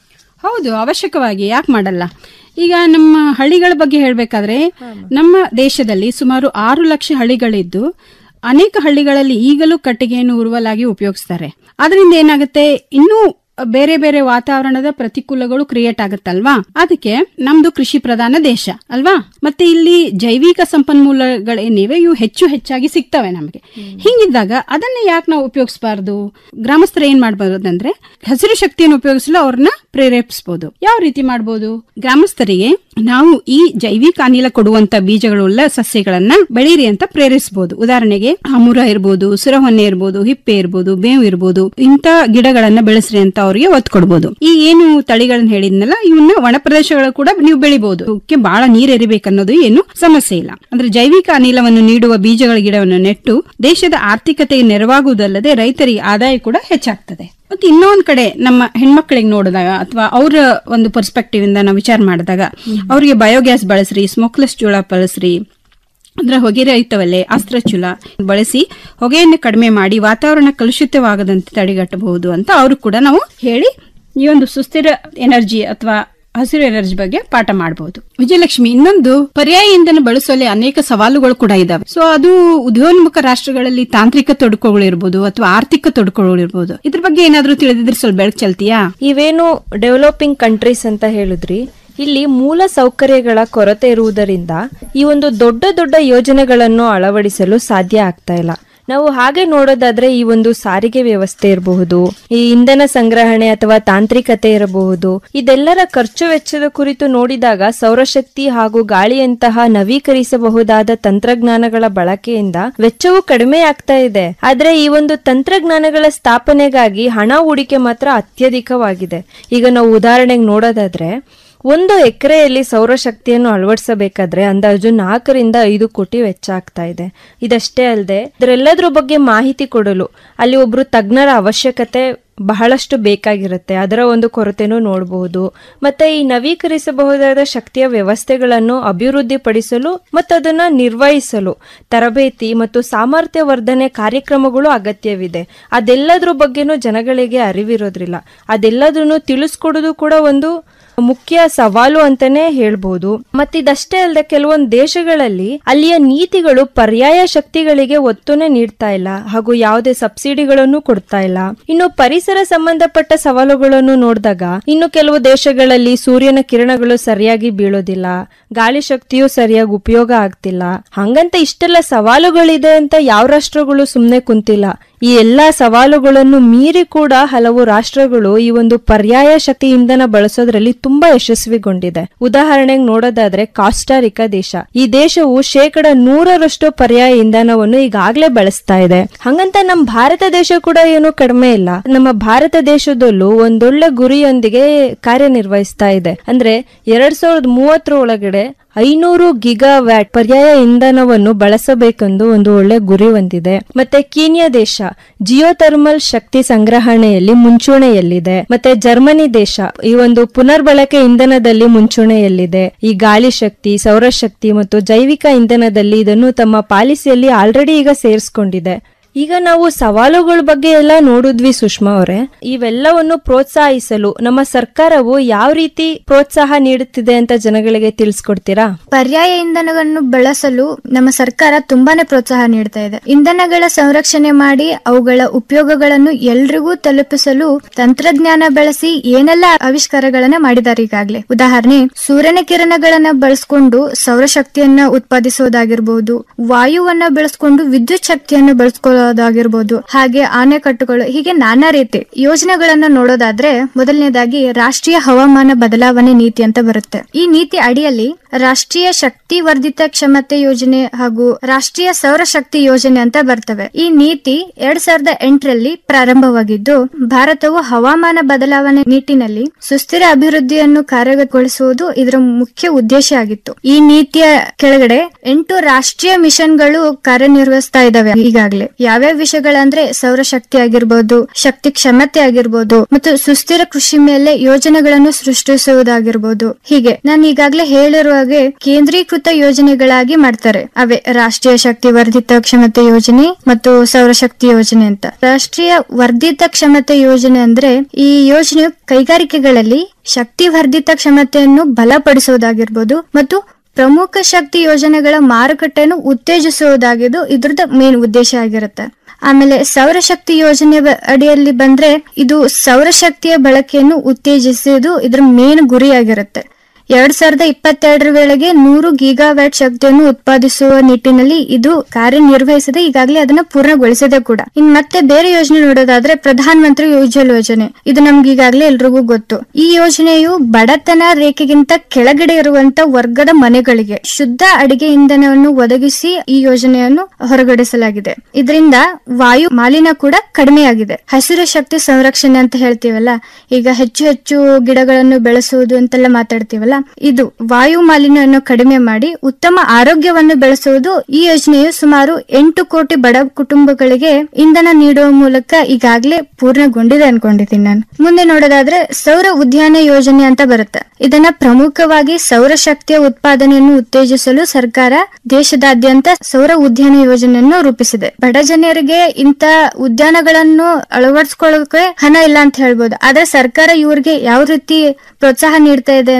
ಹೌದು ಅವಶ್ಯಕವಾಗಿ ಯಾಕೆ ಮಾಡಲ್ಲ ಈಗ ನಮ್ಮ ಹಳ್ಳಿಗಳ ಬಗ್ಗೆ ಹೇಳಬೇಕಾದ್ರೆ ನಮ್ಮ ದೇಶದಲ್ಲಿ ಸುಮಾರು ಆರು ಲಕ್ಷ ಹಳ್ಳಿಗಳಿದ್ದು ಅನೇಕ ಹಳ್ಳಿಗಳಲ್ಲಿ ಈಗಲೂ ಕಟ್ಟಿಗೆಯನ್ನು ಉರುವಲಾಗಿ ಉಪಯೋಗಿಸ್ತಾರೆ ಅದರಿಂದ ಏನಾಗುತ್ತೆ ಇನ್ನೂ ಬೇರೆ ಬೇರೆ ವಾತಾವರಣದ ಪ್ರತಿಕೂಲಗಳು ಕ್ರಿಯೇಟ್ ಆಗುತ್ತಲ್ವಾ ಅದಕ್ಕೆ ನಮ್ದು ಕೃಷಿ ಪ್ರಧಾನ ದೇಶ ಅಲ್ವಾ ಮತ್ತೆ ಇಲ್ಲಿ ಜೈವಿಕ ಸಂಪನ್ಮೂಲಗಳೇನಿವೆ ಇವು ಹೆಚ್ಚು ಹೆಚ್ಚಾಗಿ ಸಿಗ್ತವೆ ನಮಗೆ ಹಿಂಗಿದ್ದಾಗ ಅದನ್ನ ಯಾಕೆ ನಾವು ಉಪಯೋಗಿಸಬಾರ್ದು ಗ್ರಾಮಸ್ಥರು ಏನ್ ಮಾಡಬಹುದಂದ್ರೆ ಹಸಿರು ಶಕ್ತಿಯನ್ನು ಉಪಯೋಗಿಸಲು ಅವ್ರನ್ನ ಪ್ರೇರೇಪಿಸಬಹುದು ಯಾವ ರೀತಿ ಮಾಡಬಹುದು ಗ್ರಾಮಸ್ಥರಿಗೆ ನಾವು ಈ ಜೈವಿಕ ಅನಿಲ ಕೊಡುವಂತ ಬೀಜಗಳುಳ್ಳ ಸಸ್ಯಗಳನ್ನ ಬೆಳೀರಿ ಅಂತ ಪ್ರೇರಿಸಬಹುದು ಉದಾಹರಣೆಗೆ ಅಮುರ ಇರ್ಬೋದು ಸುರಹೊನ್ನೆ ಇರ್ಬೋದು ಹಿಪ್ಪೆ ಇರ್ಬೋದು ಬೇವು ಇರ್ಬೋದು ಇಂತ ಗಿಡಗಳನ್ನ ಬೆಳೆಸ್ರಿ ಅಂತ ಅವರಿಗೆ ಒತ್ತು ಕೊಡ್ಬೋದು ಈ ಏನು ತಳಿಗಳನ್ನ ಹೇಳಿದ್ನಲ್ಲ ಇವನ್ನ ಒಣ ಪ್ರದೇಶಗಳು ಕೂಡ ನೀವು ಬೆಳಿಬಹುದು ಇವಕ್ಕೆ ಬಹಳ ನೀರ್ ಎರಿಬೇಕನ್ನೋದು ಏನು ಸಮಸ್ಯೆ ಇಲ್ಲ ಅಂದ್ರೆ ಜೈವಿಕ ಅನಿಲವನ್ನು ನೀಡುವ ಬೀಜಗಳ ಗಿಡವನ್ನು ನೆಟ್ಟು ದೇಶದ ಆರ್ಥಿಕತೆಗೆ ನೆರವಾಗುವುದಲ್ಲದೆ ರೈತರಿಗೆ ಆದಾಯ ಕೂಡ ಹೆಚ್ಚಾಗ್ತದೆ ಮತ್ತೆ ಇನ್ನೊಂದ್ ಕಡೆ ನಮ್ಮ ಹೆಣ್ಮಕ್ಳಿಗೆ ನೋಡಿದಾಗ ಅಥವಾ ಅವರ ಒಂದು ಪರ್ಸ್ಪೆಕ್ಟಿವ್ ಇಂದ ನಾವು ವಿಚಾರ ಮಾಡಿದಾಗ ಅವರಿಗೆ ಬಯೋಗ್ಯಾಸ್ ಬಳಸ್ರಿ ಸ್ಮೋಕ್ಲೆಸ್ ಜೋಳ ಬಳಸ್ರಿ ಅಂದ್ರೆ ಹೊಗೆ ರಹಿತವಲ್ಲೇ ಅಸ್ತ್ರಚುಲ ಬಳಸಿ ಹೊಗೆಯನ್ನು ಕಡಿಮೆ ಮಾಡಿ ವಾತಾವರಣ ಕಲುಷಿತವಾಗದಂತೆ ತಡೆಗಟ್ಟಬಹುದು ಅಂತ ಅವರು ಕೂಡ ನಾವು ಹೇಳಿ ಈ ಒಂದು ಸುಸ್ಥಿರ ಎನರ್ಜಿ ಅಥವಾ ಹಸಿರು ಎನರ್ಜಿ ಬಗ್ಗೆ ಪಾಠ ಮಾಡಬಹುದು ವಿಜಯಲಕ್ಷ್ಮಿ ಇನ್ನೊಂದು ಪರ್ಯಾಯ ಇಂಧನ ಬಳಸುವಲ್ಲಿ ಅನೇಕ ಸವಾಲುಗಳು ಕೂಡ ಇದಾವೆ ಸೊ ಅದು ಉದ್ಯೋನ್ಮುಖ ರಾಷ್ಟ್ರಗಳಲ್ಲಿ ತಾಂತ್ರಿಕ ತೊಡಕುಗಳು ಇರ್ಬೋದು ಅಥವಾ ಆರ್ಥಿಕ ತೊಡಕುಗಳು ಇರ್ಬೋದು ಇದ್ರ ಬಗ್ಗೆ ಏನಾದ್ರೂ ತಿಳಿದಿದ್ರೆ ಸ್ವಲ್ಪ ಬೆಳಕು ಚೆಲ್ತೀಯಾ ಇವೇನು ಡೆವಲಪಿಂಗ್ ಕಂಟ್ರೀಸ್ ಅಂತ ಹೇಳಿದ್ರಿ ಇಲ್ಲಿ ಮೂಲ ಸೌಕರ್ಯಗಳ ಕೊರತೆ ಇರುವುದರಿಂದ ಈ ಒಂದು ದೊಡ್ಡ ದೊಡ್ಡ ಯೋಜನೆಗಳನ್ನು ಅಳವಡಿಸಲು ಸಾಧ್ಯ ಆಗ್ತಾ ಇಲ್ಲ ನಾವು ಹಾಗೆ ನೋಡೋದಾದ್ರೆ ಈ ಒಂದು ಸಾರಿಗೆ ವ್ಯವಸ್ಥೆ ಇರಬಹುದು ಈ ಇಂಧನ ಸಂಗ್ರಹಣೆ ಅಥವಾ ತಾಂತ್ರಿಕತೆ ಇರಬಹುದು ಇದೆಲ್ಲರ ಖರ್ಚು ವೆಚ್ಚದ ಕುರಿತು ನೋಡಿದಾಗ ಸೌರಶಕ್ತಿ ಹಾಗೂ ಗಾಳಿಯಂತಹ ನವೀಕರಿಸಬಹುದಾದ ತಂತ್ರಜ್ಞಾನಗಳ ಬಳಕೆಯಿಂದ ವೆಚ್ಚವು ಕಡಿಮೆ ಆಗ್ತಾ ಇದೆ ಆದ್ರೆ ಈ ಒಂದು ತಂತ್ರಜ್ಞಾನಗಳ ಸ್ಥಾಪನೆಗಾಗಿ ಹಣ ಹೂಡಿಕೆ ಮಾತ್ರ ಅತ್ಯಧಿಕವಾಗಿದೆ ಈಗ ನಾವು ಉದಾಹರಣೆಗೆ ನೋಡೋದಾದ್ರೆ ಒಂದು ಎಕರೆಯಲ್ಲಿ ಸೌರಶಕ್ತಿಯನ್ನು ಅಳವಡಿಸಬೇಕಾದ್ರೆ ಅಂದಾಜು ನಾಲ್ಕರಿಂದ ಐದು ಕೋಟಿ ವೆಚ್ಚ ಆಗ್ತಾ ಇದೆ ಇದಷ್ಟೇ ಅಲ್ಲದೆ ಇದರೆಲ್ಲದ್ರ ಬಗ್ಗೆ ಮಾಹಿತಿ ಕೊಡಲು ಅಲ್ಲಿ ಒಬ್ರು ತಜ್ಞರ ಅವಶ್ಯಕತೆ ಬಹಳಷ್ಟು ಬೇಕಾಗಿರುತ್ತೆ ಅದರ ಒಂದು ಕೊರತೆನೂ ನೋಡಬಹುದು ಮತ್ತೆ ಈ ನವೀಕರಿಸಬಹುದಾದ ಶಕ್ತಿಯ ವ್ಯವಸ್ಥೆಗಳನ್ನು ಅಭಿವೃದ್ಧಿಪಡಿಸಲು ಮತ್ತು ಅದನ್ನ ನಿರ್ವಹಿಸಲು ತರಬೇತಿ ಮತ್ತು ಸಾಮರ್ಥ್ಯ ವರ್ಧನೆ ಕಾರ್ಯಕ್ರಮಗಳು ಅಗತ್ಯವಿದೆ ಅದೆಲ್ಲದ್ರ ಬಗ್ಗೆನೂ ಜನಗಳಿಗೆ ಅರಿವಿರೋದ್ರಿಲ್ಲ ಅದೆಲ್ಲದನ್ನು ತಿಳಿಸ್ಕೊಡೋದು ಕೂಡ ಒಂದು ಮುಖ್ಯ ಸವಾಲು ಅಂತಾನೆ ಹೇಳ್ಬೋದು ಮತ್ತಿದಷ್ಟೇ ಅಲ್ಲದೆ ಕೆಲವೊಂದು ದೇಶಗಳಲ್ಲಿ ಅಲ್ಲಿಯ ನೀತಿಗಳು ಪರ್ಯಾಯ ಶಕ್ತಿಗಳಿಗೆ ಒತ್ತುನೇ ನೀಡ್ತಾ ಇಲ್ಲ ಹಾಗೂ ಯಾವುದೇ ಸಬ್ಸಿಡಿಗಳನ್ನು ಕೊಡ್ತಾ ಇಲ್ಲ ಇನ್ನು ಪರಿಸರ ಸಂಬಂಧಪಟ್ಟ ಸವಾಲುಗಳನ್ನು ನೋಡಿದಾಗ ಇನ್ನು ಕೆಲವು ದೇಶಗಳಲ್ಲಿ ಸೂರ್ಯನ ಕಿರಣಗಳು ಸರಿಯಾಗಿ ಬೀಳೋದಿಲ್ಲ ಗಾಳಿ ಶಕ್ತಿಯು ಸರಿಯಾಗಿ ಉಪಯೋಗ ಆಗ್ತಿಲ್ಲ ಹಂಗಂತ ಇಷ್ಟೆಲ್ಲ ಸವಾಲುಗಳಿದೆ ಅಂತ ಯಾವ ರಾಷ್ಟ್ರಗಳು ಸುಮ್ನೆ ಕುಂತಿಲ್ಲ ಈ ಎಲ್ಲಾ ಸವಾಲುಗಳನ್ನು ಮೀರಿ ಕೂಡ ಹಲವು ರಾಷ್ಟ್ರಗಳು ಈ ಒಂದು ಪರ್ಯಾಯ ಶಕ್ತಿ ಇಂಧನ ಬಳಸೋದ್ರಲ್ಲಿ ತುಂಬಾ ಯಶಸ್ವಿಗೊಂಡಿದೆ ಉದಾಹರಣೆಗೆ ನೋಡೋದಾದ್ರೆ ಕಾಸ್ಟಾರಿಕಾ ದೇಶ ಈ ದೇಶವು ಶೇಕಡ ನೂರರಷ್ಟು ಪರ್ಯಾಯ ಇಂಧನವನ್ನು ಈಗಾಗಲೇ ಬಳಸ್ತಾ ಇದೆ ಹಂಗಂತ ನಮ್ಮ ಭಾರತ ದೇಶ ಕೂಡ ಏನು ಕಡಿಮೆ ಇಲ್ಲ ನಮ್ಮ ಭಾರತ ದೇಶದಲ್ಲೂ ಒಂದೊಳ್ಳೆ ಗುರಿಯೊಂದಿಗೆ ಕಾರ್ಯನಿರ್ವಹಿಸ್ತಾ ಇದೆ ಅಂದ್ರೆ ಎರಡ್ ಸಾವಿರದ ಮೂವತ್ತರ ಒಳಗಡೆ ಐನೂರು ಗಿಗಾ ವ್ಯಾಟ್ ಪರ್ಯಾಯ ಇಂಧನವನ್ನು ಬಳಸಬೇಕೆಂದು ಒಂದು ಒಳ್ಳೆ ಗುರಿ ಹೊಂದಿದೆ ಮತ್ತೆ ಕೀನ್ಯಾ ದೇಶ ಜಿಯೋಥರ್ಮಲ್ ಶಕ್ತಿ ಸಂಗ್ರಹಣೆಯಲ್ಲಿ ಮುಂಚೂಣಿಯಲ್ಲಿದೆ ಮತ್ತೆ ಜರ್ಮನಿ ದೇಶ ಈ ಒಂದು ಪುನರ್ಬಳಕೆ ಇಂಧನದಲ್ಲಿ ಮುಂಚೂಣಿಯಲ್ಲಿದೆ ಈ ಗಾಳಿ ಶಕ್ತಿ ಸೌರಶಕ್ತಿ ಮತ್ತು ಜೈವಿಕ ಇಂಧನದಲ್ಲಿ ಇದನ್ನು ತಮ್ಮ ಪಾಲಿಸಿಯಲ್ಲಿ ಆಲ್ರೆಡಿ ಈಗ ಸೇರಿಸ್ಕೊಂಡಿದೆ ಈಗ ನಾವು ಸವಾಲುಗಳ ಬಗ್ಗೆ ಎಲ್ಲ ನೋಡಿದ್ವಿ ಸುಷ್ಮಾ ಅವರೇ ಇವೆಲ್ಲವನ್ನು ಪ್ರೋತ್ಸಾಹಿಸಲು ನಮ್ಮ ಸರ್ಕಾರವು ಯಾವ ರೀತಿ ಪ್ರೋತ್ಸಾಹ ನೀಡುತ್ತಿದೆ ಅಂತ ಜನಗಳಿಗೆ ತಿಳಿಸ್ಕೊಡ್ತೀರಾ ಪರ್ಯಾಯ ಇಂಧನವನ್ನು ಬಳಸಲು ನಮ್ಮ ಸರ್ಕಾರ ತುಂಬಾನೇ ಪ್ರೋತ್ಸಾಹ ನೀಡ್ತಾ ಇದೆ ಇಂಧನಗಳ ಸಂರಕ್ಷಣೆ ಮಾಡಿ ಅವುಗಳ ಉಪಯೋಗಗಳನ್ನು ಎಲ್ರಿಗೂ ತಲುಪಿಸಲು ತಂತ್ರಜ್ಞಾನ ಬಳಸಿ ಏನೆಲ್ಲ ಆವಿಷ್ಕಾರಗಳನ್ನ ಮಾಡಿದ್ದಾರೆ ಈಗಾಗಲೇ ಉದಾಹರಣೆ ಸೂರ್ಯನ ಕಿರಣಗಳನ್ನ ಬಳಸ್ಕೊಂಡು ಸೌರಶಕ್ತಿಯನ್ನ ಉತ್ಪಾದಿಸೋದಾಗಿರ್ಬೋದು ವಾಯುವನ್ನ ಬಳಸ್ಕೊಂಡು ವಿದ್ಯುತ್ ಶಕ್ತಿಯನ್ನು ಬಳಸ್ಕೊಳ್ಳೋದಾಗಿರ್ಬೋದು ಹಾಗೆ ಆನೆಕಟ್ಟುಗಳು ಹೀಗೆ ನಾನಾ ರೀತಿ ಯೋಜನೆಗಳನ್ನ ನೋಡೋದಾದ್ರೆ ಮೊದಲನೇದಾಗಿ ರಾಷ್ಟ್ರೀಯ ಹವಾಮಾನ ಬದಲಾವಣೆ ನೀತಿ ಅಂತ ಬರುತ್ತೆ ಈ ನೀತಿ ಅಡಿಯಲ್ಲಿ ರಾಷ್ಟ್ರೀಯ ಶಕ್ತಿ ವರ್ಧಿತ ಕ್ಷಮತೆ ಯೋಜನೆ ಹಾಗೂ ರಾಷ್ಟ್ರೀಯ ಸೌರಶಕ್ತಿ ಯೋಜನೆ ಅಂತ ಬರ್ತವೆ ಈ ನೀತಿ ಎರಡ್ ಸಾವಿರದ ಎಂಟರಲ್ಲಿ ಪ್ರಾರಂಭವಾಗಿದ್ದು ಭಾರತವು ಹವಾಮಾನ ಬದಲಾವಣೆ ನಿಟ್ಟಿನಲ್ಲಿ ಸುಸ್ಥಿರ ಅಭಿವೃದ್ಧಿಯನ್ನು ಕಾರ್ಯಗತಗೊಳಿಸುವುದು ಇದರ ಮುಖ್ಯ ಉದ್ದೇಶ ಆಗಿತ್ತು ಈ ನೀತಿಯ ಕೆಳಗಡೆ ಎಂಟು ರಾಷ್ಟ್ರೀಯ ಮಿಷನ್ಗಳು ಕಾರ್ಯನಿರ್ವಹಿಸ್ತಾ ಇದಾವೆ ಈಗಾಗಲೇ ಯಾವ್ಯಾವ ವಿಷಯಗಳಂದ್ರೆ ಸೌರಶಕ್ತಿ ಆಗಿರ್ಬೋದು ಶಕ್ತಿ ಕ್ಷಮತೆ ಆಗಿರ್ಬೋದು ಮತ್ತು ಸುಸ್ಥಿರ ಕೃಷಿ ಮೇಲೆ ಯೋಜನೆಗಳನ್ನು ಸೃಷ್ಟಿಸುವುದಾಗಿರ್ಬೋದು ಹೀಗೆ ನಾನು ಈಗಾಗಲೇ ಹೇಳಿರುವ ಹಾಗೆ ಕೇಂದ್ರೀಕೃತ ಯೋಜನೆಗಳಾಗಿ ಮಾಡ್ತಾರೆ ಅವೇ ರಾಷ್ಟ್ರೀಯ ಶಕ್ತಿ ವರ್ಧಿತ ಕ್ಷಮತೆ ಯೋಜನೆ ಮತ್ತು ಸೌರಶಕ್ತಿ ಯೋಜನೆ ಅಂತ ರಾಷ್ಟ್ರೀಯ ವರ್ಧಿತ ಕ್ಷಮತೆ ಯೋಜನೆ ಅಂದ್ರೆ ಈ ಯೋಜನೆಯು ಕೈಗಾರಿಕೆಗಳಲ್ಲಿ ಶಕ್ತಿ ವರ್ಧಿತ ಕ್ಷಮತೆಯನ್ನು ಬಲಪಡಿಸುವುದಾಗಿರ್ಬೋದು ಮತ್ತು ಪ್ರಮುಖ ಶಕ್ತಿ ಯೋಜನೆಗಳ ಮಾರುಕಟ್ಟೆಯನ್ನು ಉತ್ತೇಜಿಸುವುದಾಗಿದ್ದು ಇದ್ರದ್ದು ಮೇನ್ ಉದ್ದೇಶ ಆಗಿರುತ್ತೆ ಆಮೇಲೆ ಸೌರಶಕ್ತಿ ಯೋಜನೆ ಬ- ಅಡಿಯಲ್ಲಿ ಬಂದ್ರೆ ಇದು ಸೌರಶಕ್ತಿಯ ಬಳಕೆಯನ್ನು ಉತ್ತೇಜಿಸುವುದು ಇದ್ರ ಮೇನ್ ಗುರಿಯಾಗಿರುತ್ತೆ ಎರಡ್ ಸಾವಿರದ ಇಪ್ಪತ್ತೆರಡರ ವೇಳೆಗೆ ನೂರು ಗೀಗಾವ್ಯಾಟ್ ಶಕ್ತಿಯನ್ನು ಉತ್ಪಾದಿಸುವ ನಿಟ್ಟಿನಲ್ಲಿ ಇದು ಕಾರ್ಯನಿರ್ವಹಿಸದೆ ಈಗಾಗಲೇ ಅದನ್ನ ಪೂರ್ಣಗೊಳಿಸಿದೆ ಕೂಡ ಇನ್ ಮತ್ತೆ ಬೇರೆ ಯೋಜನೆ ನೋಡೋದಾದ್ರೆ ಪ್ರಧಾನ ಮಂತ್ರಿ ಉಜ್ವಲ್ ಯೋಜನೆ ಇದು ನಮ್ಗೆ ಈಗಾಗಲೇ ಎಲ್ರಿಗೂ ಗೊತ್ತು ಈ ಯೋಜನೆಯು ಬಡತನ ರೇಖೆಗಿಂತ ಕೆಳಗಡೆ ಇರುವಂತ ವರ್ಗದ ಮನೆಗಳಿಗೆ ಶುದ್ಧ ಅಡಿಗೆ ಇಂಧನವನ್ನು ಒದಗಿಸಿ ಈ ಯೋಜನೆಯನ್ನು ಹೊರಗಡಿಸಲಾಗಿದೆ ಇದರಿಂದ ವಾಯು ಮಾಲಿನ್ಯ ಕೂಡ ಕಡಿಮೆಯಾಗಿದೆ ಹಸಿರು ಶಕ್ತಿ ಸಂರಕ್ಷಣೆ ಅಂತ ಹೇಳ್ತೀವಲ್ಲ ಈಗ ಹೆಚ್ಚು ಹೆಚ್ಚು ಗಿಡಗಳನ್ನು ಬೆಳೆಸುವುದು ಅಂತೆಲ್ಲ ಮಾತಾಡ್ತೀವಲ್ಲ ಇದು ವಾಯು ಮಾಲಿನ್ಯವನ್ನು ಕಡಿಮೆ ಮಾಡಿ ಉತ್ತಮ ಆರೋಗ್ಯವನ್ನು ಬೆಳೆಸುವುದು ಈ ಯೋಜನೆಯು ಸುಮಾರು ಎಂಟು ಕೋಟಿ ಬಡ ಕುಟುಂಬಗಳಿಗೆ ಇಂಧನ ನೀಡುವ ಮೂಲಕ ಈಗಾಗಲೇ ಪೂರ್ಣಗೊಂಡಿದೆ ಅನ್ಕೊಂಡಿದ್ದೀನಿ ನಾನು ಮುಂದೆ ನೋಡೋದಾದ್ರೆ ಸೌರ ಉದ್ಯಾನ ಯೋಜನೆ ಅಂತ ಬರುತ್ತೆ ಇದನ್ನ ಪ್ರಮುಖವಾಗಿ ಸೌರಶಕ್ತಿಯ ಉತ್ಪಾದನೆಯನ್ನು ಉತ್ತೇಜಿಸಲು ಸರ್ಕಾರ ದೇಶದಾದ್ಯಂತ ಸೌರ ಉದ್ಯಾನ ಯೋಜನೆಯನ್ನು ರೂಪಿಸಿದೆ ಬಡ ಜನರಿಗೆ ಇಂತ ಉದ್ಯಾನಗಳನ್ನು ಅಳವಡಿಸ್ಕೊಳ್ಳೋಕೆ ಹಣ ಇಲ್ಲ ಅಂತ ಹೇಳ್ಬೋದು ಆದ್ರೆ ಸರ್ಕಾರ ಇವ್ರಿಗೆ ಯಾವ ರೀತಿ ಪ್ರೋತ್ಸಾಹ ನೀಡ್ತಾ ಇದೆ ಅಂದ್ರೆ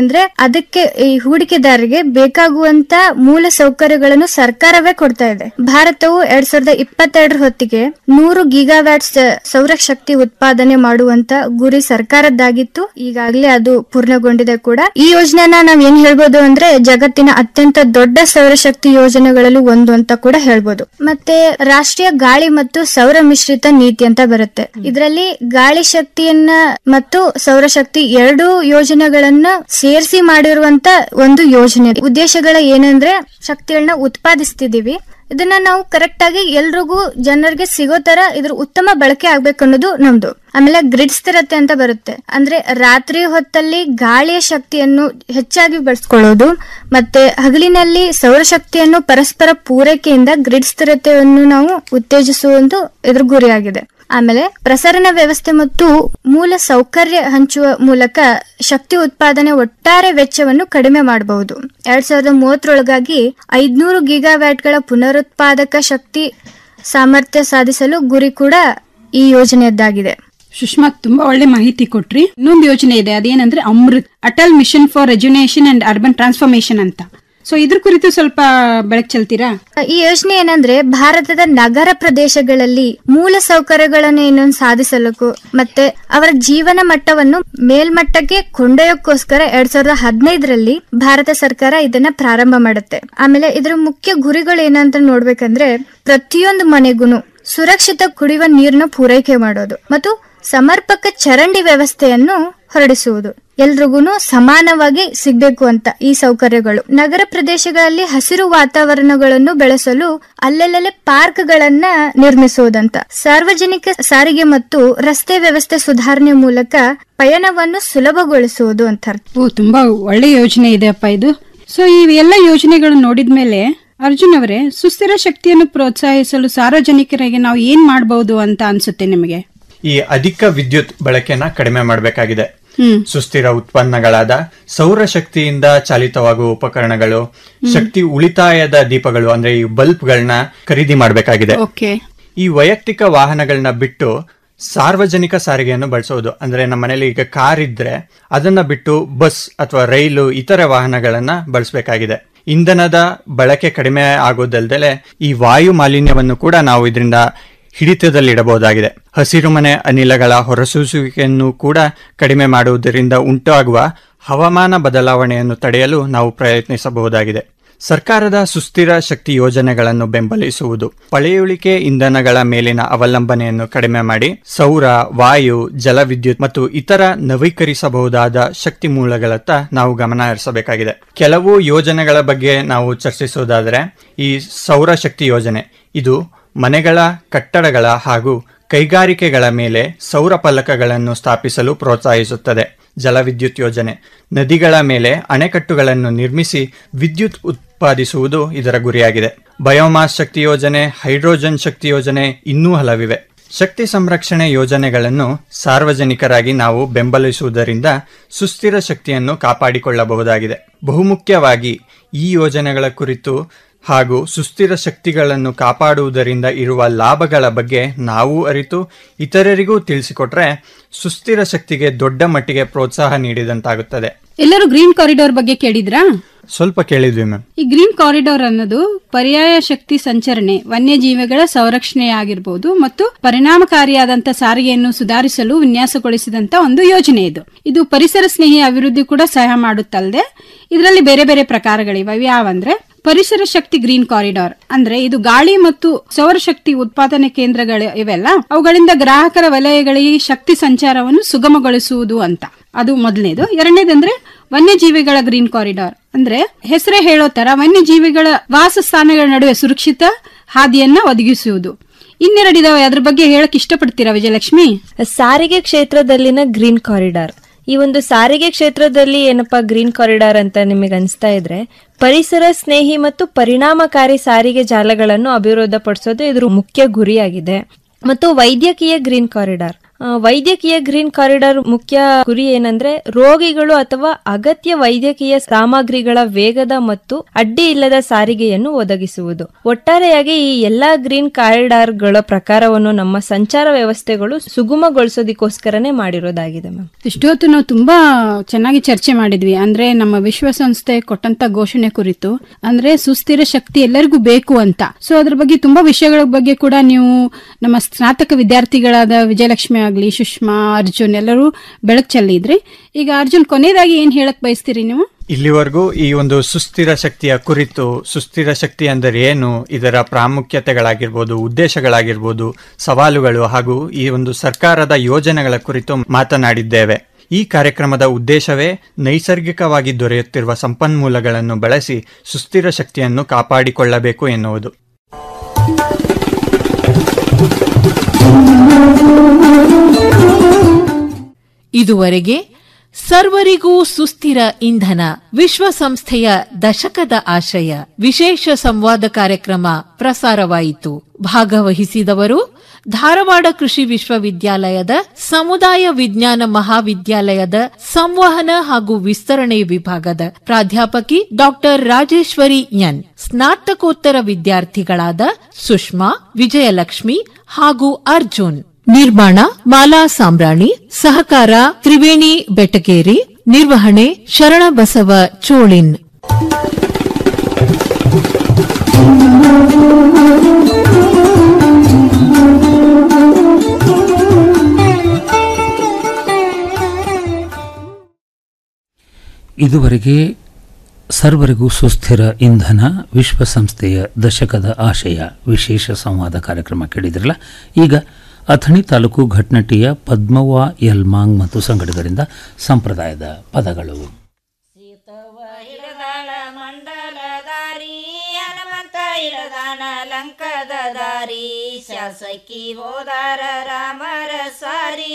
ಅದಕ್ಕೆ ಈ ಹೂಡಿಕೆದಾರರಿಗೆ ಬೇಕಾಗುವಂತ ಮೂಲ ಸೌಕರ್ಯಗಳನ್ನು ಸರ್ಕಾರವೇ ಕೊಡ್ತಾ ಇದೆ ಭಾರತವು ಎರಡ್ ಸಾವಿರದ ಇಪ್ಪತ್ತೆರಡರ ಹೊತ್ತಿಗೆ ನೂರು ಗಿಗಾವ್ಯಾಟ್ಸ್ ಸೌರಶಕ್ತಿ ಉತ್ಪಾದನೆ ಮಾಡುವಂತ ಗುರಿ ಸರ್ಕಾರದ್ದಾಗಿತ್ತು ಈಗಾಗಲೇ ಅದು ಪೂರ್ಣಗೊಂಡಿದೆ ಕೂಡ ಈ ಯೋಜನೆನ ನಾವ್ ಏನ್ ಹೇಳ್ಬೋದು ಅಂದ್ರೆ ಜಗತ್ತಿನ ಅತ್ಯಂತ ದೊಡ್ಡ ಸೌರಶಕ್ತಿ ಯೋಜನೆಗಳಲ್ಲಿ ಒಂದು ಅಂತ ಕೂಡ ಹೇಳ್ಬೋದು ಮತ್ತೆ ರಾಷ್ಟ್ರೀಯ ಗಾಳಿ ಮತ್ತು ಸೌರ ಮಿಶ್ರಿತ ನೀತಿ ಅಂತ ಬರುತ್ತೆ ಇದರಲ್ಲಿ ಗಾಳಿ ಶಕ್ತಿಯನ್ನ ಮತ್ತು ಸೌರಶಕ್ತಿ ಎರಡು ಯೋಜನೆಗಳನ್ನ ಸೇರಿಸಿ ಮಾಡಿರುವಂತ ಒಂದು ಯೋಜನೆ ಉದ್ದೇಶಗಳ ಏನಂದ್ರೆ ಶಕ್ತಿಗಳನ್ನ ಉತ್ಪಾದಿಸ್ತಿದೀವಿ ಇದನ್ನ ನಾವು ಕರೆಕ್ಟ್ ಆಗಿ ಎಲ್ರಿಗೂ ಜನರಿಗೆ ಸಿಗೋ ತರ ಇದ್ರ ಉತ್ತಮ ಬಳಕೆ ಆಗ್ಬೇಕು ಅನ್ನೋದು ನಮ್ದು ಆಮೇಲೆ ಗ್ರಿಡ್ ಸ್ಥಿರತೆ ಅಂತ ಬರುತ್ತೆ ಅಂದ್ರೆ ರಾತ್ರಿ ಹೊತ್ತಲ್ಲಿ ಗಾಳಿಯ ಶಕ್ತಿಯನ್ನು ಹೆಚ್ಚಾಗಿ ಬಳಸ್ಕೊಳ್ಳೋದು ಮತ್ತೆ ಹಗಲಿನಲ್ಲಿ ಸೌರಶಕ್ತಿಯನ್ನು ಪರಸ್ಪರ ಪೂರೈಕೆಯಿಂದ ಗ್ರಿಡ್ ಸ್ಥಿರತೆಯನ್ನು ನಾವು ಉತ್ತೇಜಿಸುವುದು ಇದ್ರ ಗುರಿಯಾಗಿದೆ ಆಮೇಲೆ ಪ್ರಸರಣ ವ್ಯವಸ್ಥೆ ಮತ್ತು ಮೂಲ ಸೌಕರ್ಯ ಹಂಚುವ ಮೂಲಕ ಶಕ್ತಿ ಉತ್ಪಾದನೆ ಒಟ್ಟಾರೆ ವೆಚ್ಚವನ್ನು ಕಡಿಮೆ ಮಾಡಬಹುದು ಎರಡ್ ಸಾವಿರದ ಮೂವತ್ತರೊಳಗಾಗಿ ಐದ್ನೂರು ಗಿಗಾವ್ಯಾಟ್ಗಳ ಪುನರುತ್ಪಾದಕ ಶಕ್ತಿ ಸಾಮರ್ಥ್ಯ ಸಾಧಿಸಲು ಗುರಿ ಕೂಡ ಈ ಯೋಜನೆಯದ್ದಾಗಿದೆ ಸುಷ್ಮಾ ತುಂಬಾ ಒಳ್ಳೆ ಮಾಹಿತಿ ಕೊಟ್ರಿ ಇನ್ನೊಂದು ಯೋಜನೆ ಇದೆ ಅದೇನಂದ್ರೆ Amrut Atal mission for rejuvenation and urban transformation ಅಂತ ಸೊ ಇದ್ರ ಕುರಿತು ಸ್ವಲ್ಪ ಬೆಳಕು ಚೆಲ್ತೀರಾ ಈ ಯೋಜನೆ ಏನಂದ್ರೆ ಭಾರತದ ನಗರ ಪ್ರದೇಶಗಳಲ್ಲಿ ಮೂಲ ಸೌಕರ್ಯಗಳನ್ನು ಇನ್ನೊಂದು ಸಾಧಿಸಲಿಕ್ಕೂ ಮತ್ತೆ ಅವರ ಜೀವನ ಮಟ್ಟವನ್ನು ಮೇಲ್ಮಟ್ಟಕ್ಕೆ ಕೊಂಡೊಯ್ಯಕ್ಕೋಸ್ಕರ ಎರಡ್ ಸಾವಿರದ ಹದಿನೈದರಲ್ಲಿ ಭಾರತ ಸರ್ಕಾರ ಇದನ್ನ ಪ್ರಾರಂಭ ಮಾಡುತ್ತೆ ಆಮೇಲೆ ಇದರ ಮುಖ್ಯ ಗುರಿಗಳು ಏನಂತ ನೋಡ್ಬೇಕಂದ್ರೆ ಪ್ರತಿಯೊಂದು ಮನೆಗೂ ಸುರಕ್ಷಿತ ಕುಡಿಯುವ ನೀರನ್ನ ಪೂರೈಕೆ ಮಾಡೋದು ಮತ್ತು ಸಮರ್ಪಕ ಚರಂಡಿ ವ್ಯವಸ್ಥೆಯನ್ನು ಹೊರಡಿಸುವುದು ಎಲ್ರಿಗೂ ಸಮಾನವಾಗಿ ಸಿಗ್ಬೇಕು ಅಂತ ಈ ಸೌಕರ್ಯಗಳು ನಗರ ಪ್ರದೇಶಗಳಲ್ಲಿ ಹಸಿರು ವಾತಾವರಣಗಳನ್ನು ಬೆಳೆಸಲು ಅಲ್ಲೆಲ್ಲೇ ಪಾರ್ಕ್ಗಳನ್ನ ನಿರ್ಮಿಸುವುದಂತ ಸಾರ್ವಜನಿಕ ಸಾರಿಗೆ ಮತ್ತು ರಸ್ತೆ ವ್ಯವಸ್ಥೆ ಸುಧಾರಣೆ ಮೂಲಕ ಪಯಣವನ್ನು ಸುಲಭಗೊಳಿಸುವುದು ಅಂತ ಅರ್ಥ. ಓ ತುಂಬಾ ಒಳ್ಳೆ ಯೋಜನೆ ಇದೆ ಅಪ್ಪ ಇದು ಸೊ ಈ ಎಲ್ಲ ಯೋಜನೆಗಳನ್ನು ನೋಡಿದ್ಮೇಲೆ ಅರ್ಜುನ್ ಅವರೇ ಸುಸ್ಥಿರ ಶಕ್ತಿಯನ್ನು ಪ್ರೋತ್ಸಾಹಿಸಲು ಸಾರ್ವಜನಿಕರಿಗೆ ನಾವು ಏನ್ ಮಾಡಬಹುದು ಅಂತ ಅನ್ಸುತ್ತೆ ನಿಮಗೆ ಈ ಅಧಿಕ ವಿದ್ಯುತ್ ಬಳಕೆನ ಕಡಿಮೆ ಮಾಡಬೇಕಾಗಿದೆ ಹ್ಮ್ ಸುಸ್ಥಿರ ಉತ್ಪನ್ನಗಳಾದ ಸೌರಶಕ್ತಿಯಿಂದ ಚಾಲಿತವಾಗುವ ಉಪಕರಣಗಳು ಶಕ್ತಿ ಉಳಿತಾಯದ ದೀಪಗಳು ಅಂದ್ರೆ ಈ ಬಲ್ಬ್ಗಳನ್ನ ಖರೀದಿ ಮಾಡಬೇಕಾಗಿದೆ ಓಕೆ ಈ ವೈಯಕ್ತಿಕ ವಾಹನಗಳನ್ನ ಬಿಟ್ಟು ಸಾರ್ವಜನಿಕ ಸಾರಿಗೆಯನ್ನು ಬಳಸೋದು ಅಂದ್ರೆ ನಮ್ಮ ಮನೇಲಿ ಈಗ ಕಾರ್ ಇದ್ರೆ ಅದನ್ನ ಬಿಟ್ಟು ಬಸ್ ಅಥವಾ ರೈಲು ಇತರ ವಾಹನಗಳನ್ನ ಬಳಸಬೇಕಾಗಿದೆ ಇಂಧನದ ಬಳಕೆ ಕಡಿಮೆ ಆಗೋದಲ್ದಲೆ ಈ ವಾಯು ಮಾಲಿನ್ಯವನ್ನು ಕೂಡ ನಾವು ಇದರಿಂದ ಹಿಡಿತದಲ್ಲಿಡಬಹುದಾಗಿದೆ ಹಸಿರುಮನೆ ಅನಿಲಗಳ ಹೊರಸೂಸುವಿಕೆಯನ್ನು ಕೂಡ ಕಡಿಮೆ ಮಾಡುವುದರಿಂದ ಉಂಟಾಗುವ ಹವಾಮಾನ ಬದಲಾವಣೆಯನ್ನು ತಡೆಯಲು ನಾವು ಪ್ರಯತ್ನಿಸಬಹುದಾಗಿದೆ ಸರ್ಕಾರದ ಸುಸ್ಥಿರ ಶಕ್ತಿ ಯೋಜನೆಗಳನ್ನು ಬೆಂಬಲಿಸುವುದು ಪಳೆಯುಳಿಕೆ ಇಂಧನಗಳ ಮೇಲಿನ ಅವಲಂಬನೆಯನ್ನು ಕಡಿಮೆ ಮಾಡಿ ಸೌರ ವಾಯು ಜಲವಿದ್ಯುತ್ ಮತ್ತು ಇತರ ನವೀಕರಿಸಬಹುದಾದ ಶಕ್ತಿ ಮೂಲಗಳತ್ತ ನಾವು ಗಮನ ಹರಿಸಬೇಕಾಗಿದೆ ಕೆಲವು ಯೋಜನೆಗಳ ಬಗ್ಗೆ ನಾವು ಚರ್ಚಿಸುವುದಾದರೆ ಈ ಸೌರಶಕ್ತಿ ಯೋಜನೆ ಇದು ಮನೆಗಳ ಕಟ್ಟಡಗಳ ಹಾಗೂ ಕೈಗಾರಿಕೆಗಳ ಮೇಲೆ ಸೌರ ಫಲಕಗಳನ್ನು ಸ್ಥಾಪಿಸಲು ಪ್ರೋತ್ಸಾಹಿಸುತ್ತದೆ ಜಲವಿದ್ಯುತ್ ಯೋಜನೆ ನದಿಗಳ ಮೇಲೆ ಅಣೆಕಟ್ಟುಗಳನ್ನು ನಿರ್ಮಿಸಿ ವಿದ್ಯುತ್ ಉತ್ಪಾದಿಸುವುದು ಇದರ ಗುರಿಯಾಗಿದೆ ಬಯೋಮಾಸ್ ಶಕ್ತಿ ಯೋಜನೆ ಹೈಡ್ರೋಜನ್ ಶಕ್ತಿ ಯೋಜನೆ ಇನ್ನೂ ಹಲವಿವೆ ಶಕ್ತಿ ಸಂರಕ್ಷಣೆ ಯೋಜನೆಗಳನ್ನು ಸಾರ್ವಜನಿಕರಾಗಿ ನಾವು ಬೆಂಬಲಿಸುವುದರಿಂದ ಸುಸ್ಥಿರ ಶಕ್ತಿಯನ್ನು ಕಾಪಾಡಿಕೊಳ್ಳಬಹುದಾಗಿದೆ ಬಹುಮುಖ್ಯವಾಗಿ ಈ ಯೋಜನೆಗಳ ಕುರಿತು ಹಾಗೂ ಸುಸ್ಥಿರ ಶಕ್ತಿಗಳನ್ನು ಕಾಪಾಡುವುದರಿಂದ ಇರುವ ಲಾಭಗಳ ಬಗ್ಗೆ ನಾವು ಅರಿತು ಇತರರಿಗೂ ತಿಳಿಸಿಕೊಟ್ರೆ ಸುಸ್ಥಿರ ಶಕ್ತಿಗೆ ದೊಡ್ಡ ಮಟ್ಟಿಗೆ ಪ್ರೋತ್ಸಾಹ ನೀಡಿದಂತಾಗುತ್ತದೆ ಎಲ್ಲರೂ ಗ್ರೀನ್ ಕಾರಿಡಾರ್ ಬಗ್ಗೆ ಕೇಳಿದ್ರಾ ಸ್ವಲ್ಪ ಕೇಳಿದ್ವಿ ಮ್ಯಾಮ್ ಈ ಗ್ರೀನ್ ಕಾರಿಡಾರ್ ಅನ್ನೋದು ಪರ್ಯಾಯ ಶಕ್ತಿ ಸಂಚರಣೆ ವನ್ಯಜೀವಿಗಳ ಸಂರಕ್ಷಣೆ ಆಗಿರಬಹುದು ಮತ್ತು ಪರಿಣಾಮಕಾರಿಯಾದಂತ ಸಾರಿಗೆಯನ್ನು ಸುಧಾರಿಸಲು ವಿನ್ಯಾಸಗೊಳಿಸಿದಂತ ಒಂದು ಯೋಜನೆ ಇದು ಇದು ಪರಿಸರ ಸ್ನೇಹಿ ಅಭಿವೃದ್ಧಿ ಕೂಡ ಸಹಾಯ ಮಾಡುತ್ತಲ್ಲದೆ ಇದರಲ್ಲಿ ಬೇರೆ ಬೇರೆ ಪ್ರಕಾರಗಳಿವೆ ಅವು ಯಾವಂದ್ರೆ ಪರಿಸರ ಶಕ್ತಿ ಗ್ರೀನ್ ಕಾರಿಡಾರ್ ಅಂದ್ರೆ ಇದು ಗಾಳಿ ಮತ್ತು ಸೌರಶಕ್ತಿ ಉತ್ಪಾದನೆ ಕೇಂದ್ರಗಳು ಇವೆಲ್ಲ ಅವುಗಳಿಂದ ಗ್ರಾಹಕರ ವಲಯಗಳಿಗೆ ಶಕ್ತಿ ಸಂಚಾರವನ್ನು ಸುಗಮಗೊಳಿಸುವುದು ಅಂತ ಅದು ಮೊದಲನೇದು ಎರಡನೇದಂದ್ರೆ ವನ್ಯಜೀವಿಗಳ ಗ್ರೀನ್ ಕಾರಿಡಾರ್ ಅಂದ್ರೆ ಹೆಸರೇ ಹೇಳೋ ತರ ವನ್ಯಜೀವಿಗಳ ವಾಸಸ್ಥಾನಗಳ ನಡುವೆ ಸುರಕ್ಷಿತ ಹಾದಿಯನ್ನ ಒದಗಿಸುವುದು ಇನ್ನೆರಡಿದಾವೆ ಅದ್ರ ಬಗ್ಗೆ ಹೇಳಕ್ ಇಷ್ಟಪಡ್ತೀರಾ ವಿಜಯಲಕ್ಷ್ಮಿ ಸಾರಿಗೆ ಕ್ಷೇತ್ರದಲ್ಲಿನ ಗ್ರೀನ್ ಕಾರಿಡಾರ್ ಈ ಒಂದು ಸಾರಿಗೆ ಕ್ಷೇತ್ರದಲ್ಲಿ ಏನಪ್ಪಾ ಗ್ರೀನ್ ಕಾರಿಡಾರ್ ಅಂತ ನಿಮಗೆ ಅನಿಸ್ತಾ ಇದ್ರೆ ಪರಿಸರ ಸ್ನೇಹಿ ಮತ್ತು ಪರಿಣಾಮಕಾರಿ ಸಾರಿಗೆ ಜಾಲಗಳನ್ನು ಅಭಿವೃದ್ಧಿಪಡಿಸೋದು ಇದ್ರ ಮುಖ್ಯ ಗುರಿಯಾಗಿದೆ ಮತ್ತು ವೈದ್ಯಕೀಯ ಗ್ರೀನ್ ಕಾರಿಡಾರ್ ಆ, ವೈದ್ಯಕೀಯ ಗ್ರೀನ್ ಕಾರಿಡಾರ್ ಮುಖ್ಯ ಗುರಿ ಏನಂದ್ರೆ ರೋಗಿಗಳು ಅಥವಾ ಅಗತ್ಯ ವೈದ್ಯಕೀಯ ಸಾಮಗ್ರಿಗಳ ವೇಗದ ಮತ್ತು ಅಡ್ಡಿ ಇಲ್ಲದ ಸಾರಿಗೆಯನ್ನು ಒದಗಿಸುವುದು ಒಟ್ಟಾರೆಯಾಗಿ ಈ ಎಲ್ಲಾ ಗ್ರೀನ್ ಕಾರಿಡಾರ್ಗಳ ಪ್ರಕಾರವನ್ನು ನಮ್ಮ ಸಂಚಾರ ವ್ಯವಸ್ಥೆಗಳು ಸುಗಮಗೊಳಿಸೋದಕ್ಕೋಸ್ಕರನೇ ಮಾಡಿರೋದಾಗಿದೆ ಮ್ಯಾಮ್ ಇಷ್ಟೊತ್ತು ನಾವು ತುಂಬಾ ಚೆನ್ನಾಗಿ ಚರ್ಚೆ ಮಾಡಿದ್ವಿ ಅಂದ್ರೆ ನಮ್ಮ ವಿಶ್ವಸಂಸ್ಥೆ ಕೊಟ್ಟಂತ ಘೋಷಣೆ ಕುರಿತು ಅಂದ್ರೆ ಸುಸ್ಥಿರ ಶಕ್ತಿ ಎಲ್ಲರಿಗೂ ಬೇಕು ಅಂತ ಸೊ ಅದ್ರ ಬಗ್ಗೆ ತುಂಬಾ ವಿಷಯಗಳ ಬಗ್ಗೆ ಕೂಡ ನೀವು ನಮ್ಮ ಸ್ನಾತಕ ವಿದ್ಯಾರ್ಥಿಗಳಾದ ವಿಜಯಲಕ್ಷ್ಮಿ ಆಗ್ಲಿ ಸುಷ್ಮಾ ಅರ್ಜುನ್ ಎಲ್ಲರೂ ಬೆಳಕು ಚೆಲ್ಲಿದ್ರಿ ಈಗ ಅರ್ಜುನ್ ಕೊನೆಯದಾಗಿ ಏನ್ ಹೇಳಕ್ ಬಯಸ್ತೀರಿ ನೀವು ಇಲ್ಲಿವರೆಗೂ ಈ ಒಂದು ಸುಸ್ಥಿರ ಶಕ್ತಿಯ ಕುರಿತು ಸುಸ್ಥಿರ ಶಕ್ತಿ ಅಂದರೆ ಏನು ಇದರ ಪ್ರಾಮುಖ್ಯತೆಗಳಾಗಿರ್ಬೋದು ಉದ್ದೇಶಗಳಾಗಿರ್ಬೋದು ಸವಾಲುಗಳು ಹಾಗೂ ಈ ಒಂದು ಸರ್ಕಾರದ ಯೋಜನೆಗಳ ಕುರಿತು ಮಾತನಾಡಿದ್ದೇವೆ ಈ ಕಾರ್ಯಕ್ರಮದ ಉದ್ದೇಶವೇ ನೈಸರ್ಗಿಕವಾಗಿ ದೊರೆಯುತ್ತಿರುವ ಸಂಪನ್ಮೂಲಗಳನ್ನು ಬಳಸಿ ಸುಸ್ಥಿರ ಶಕ್ತಿಯನ್ನು ಕಾಪಾಡಿಕೊಳ್ಳಬೇಕು ಎನ್ನುವುದು ಇದುವರೆಗೆ ಸರ್ವರಿಗೂ ಸುಸ್ಥಿರ ಇಂಧನ ವಿಶ್ವಸಂಸ್ಥೆಯ ದಶಕದ ಆಶಯ ವಿಶೇಷ ಸಂವಾದ ಕಾರ್ಯಕ್ರಮ ಪ್ರಸಾರವಾಯಿತು ಭಾಗವಹಿಸಿದವರು ಧಾರವಾಡ ಕೃಷಿ ವಿಶ್ವವಿದ್ಯಾಲಯದ ಸಮುದಾಯ ವಿಜ್ಞಾನ ಮಹಾವಿದ್ಯಾಲಯದ ಸಂವಹನ ಹಾಗೂ ವಿಸ್ತರಣೆ ವಿಭಾಗದ ಪ್ರಾಧ್ಯಾಪಕಿ ಡಾಕ್ಟರ್ ರಾಜೇಶ್ವರಿ ಎನ್ ಸ್ನಾತಕೋತ್ತರ ವಿದ್ಯಾರ್ಥಿಗಳಾದ ಸುಷ್ಮಾ ವಿಜಯಲಕ್ಷ್ಮಿ ಹಾಗೂ ಅರ್ಜುನ್ ನಿರ್ಮಾಣ ಮಾಲಾ ಸಾಂಬ್ರಾಣಿ ಸಹಕಾರ ತ್ರಿವೇಣಿ ಬೆಟಗೇರಿ ನಿರ್ವಹಣೆ ಶರಣಬಸವ ಚೋಳಿನ್ ಇದುವರೆಗೆ ಸರ್ವರಿಗೂ ಸುಸ್ಥಿರ ಇಂಧನ ವಿಶ್ವಸಂಸ್ಥೆಯ ದಶಕದ ಆಶಯ ವಿಶೇಷ ಸಂವಾದ ಕಾರ್ಯಕ್ರಮ ಕೇಳಿದ್ರಲ್ಲ ಈಗ ಅಥಣಿ ತಾಲೂಕು ಘಟ್ನಟ್ಟಿಯ ಪದ್ಮವ್ವ ಯಲ್ಮಾಂಗ್ ಮತ್ತು ಸಂಗಡಿಗರಿಂದ ಸಂಪ್ರದಾಯದ ಪದಗಳು ಹನುಮಂತ ಇಳದಾನ ಲಂಕದ ದಾರಿ ಶಾಸಕಿ ಹೋದಾರ ರಾಮರ ಸಾರಿ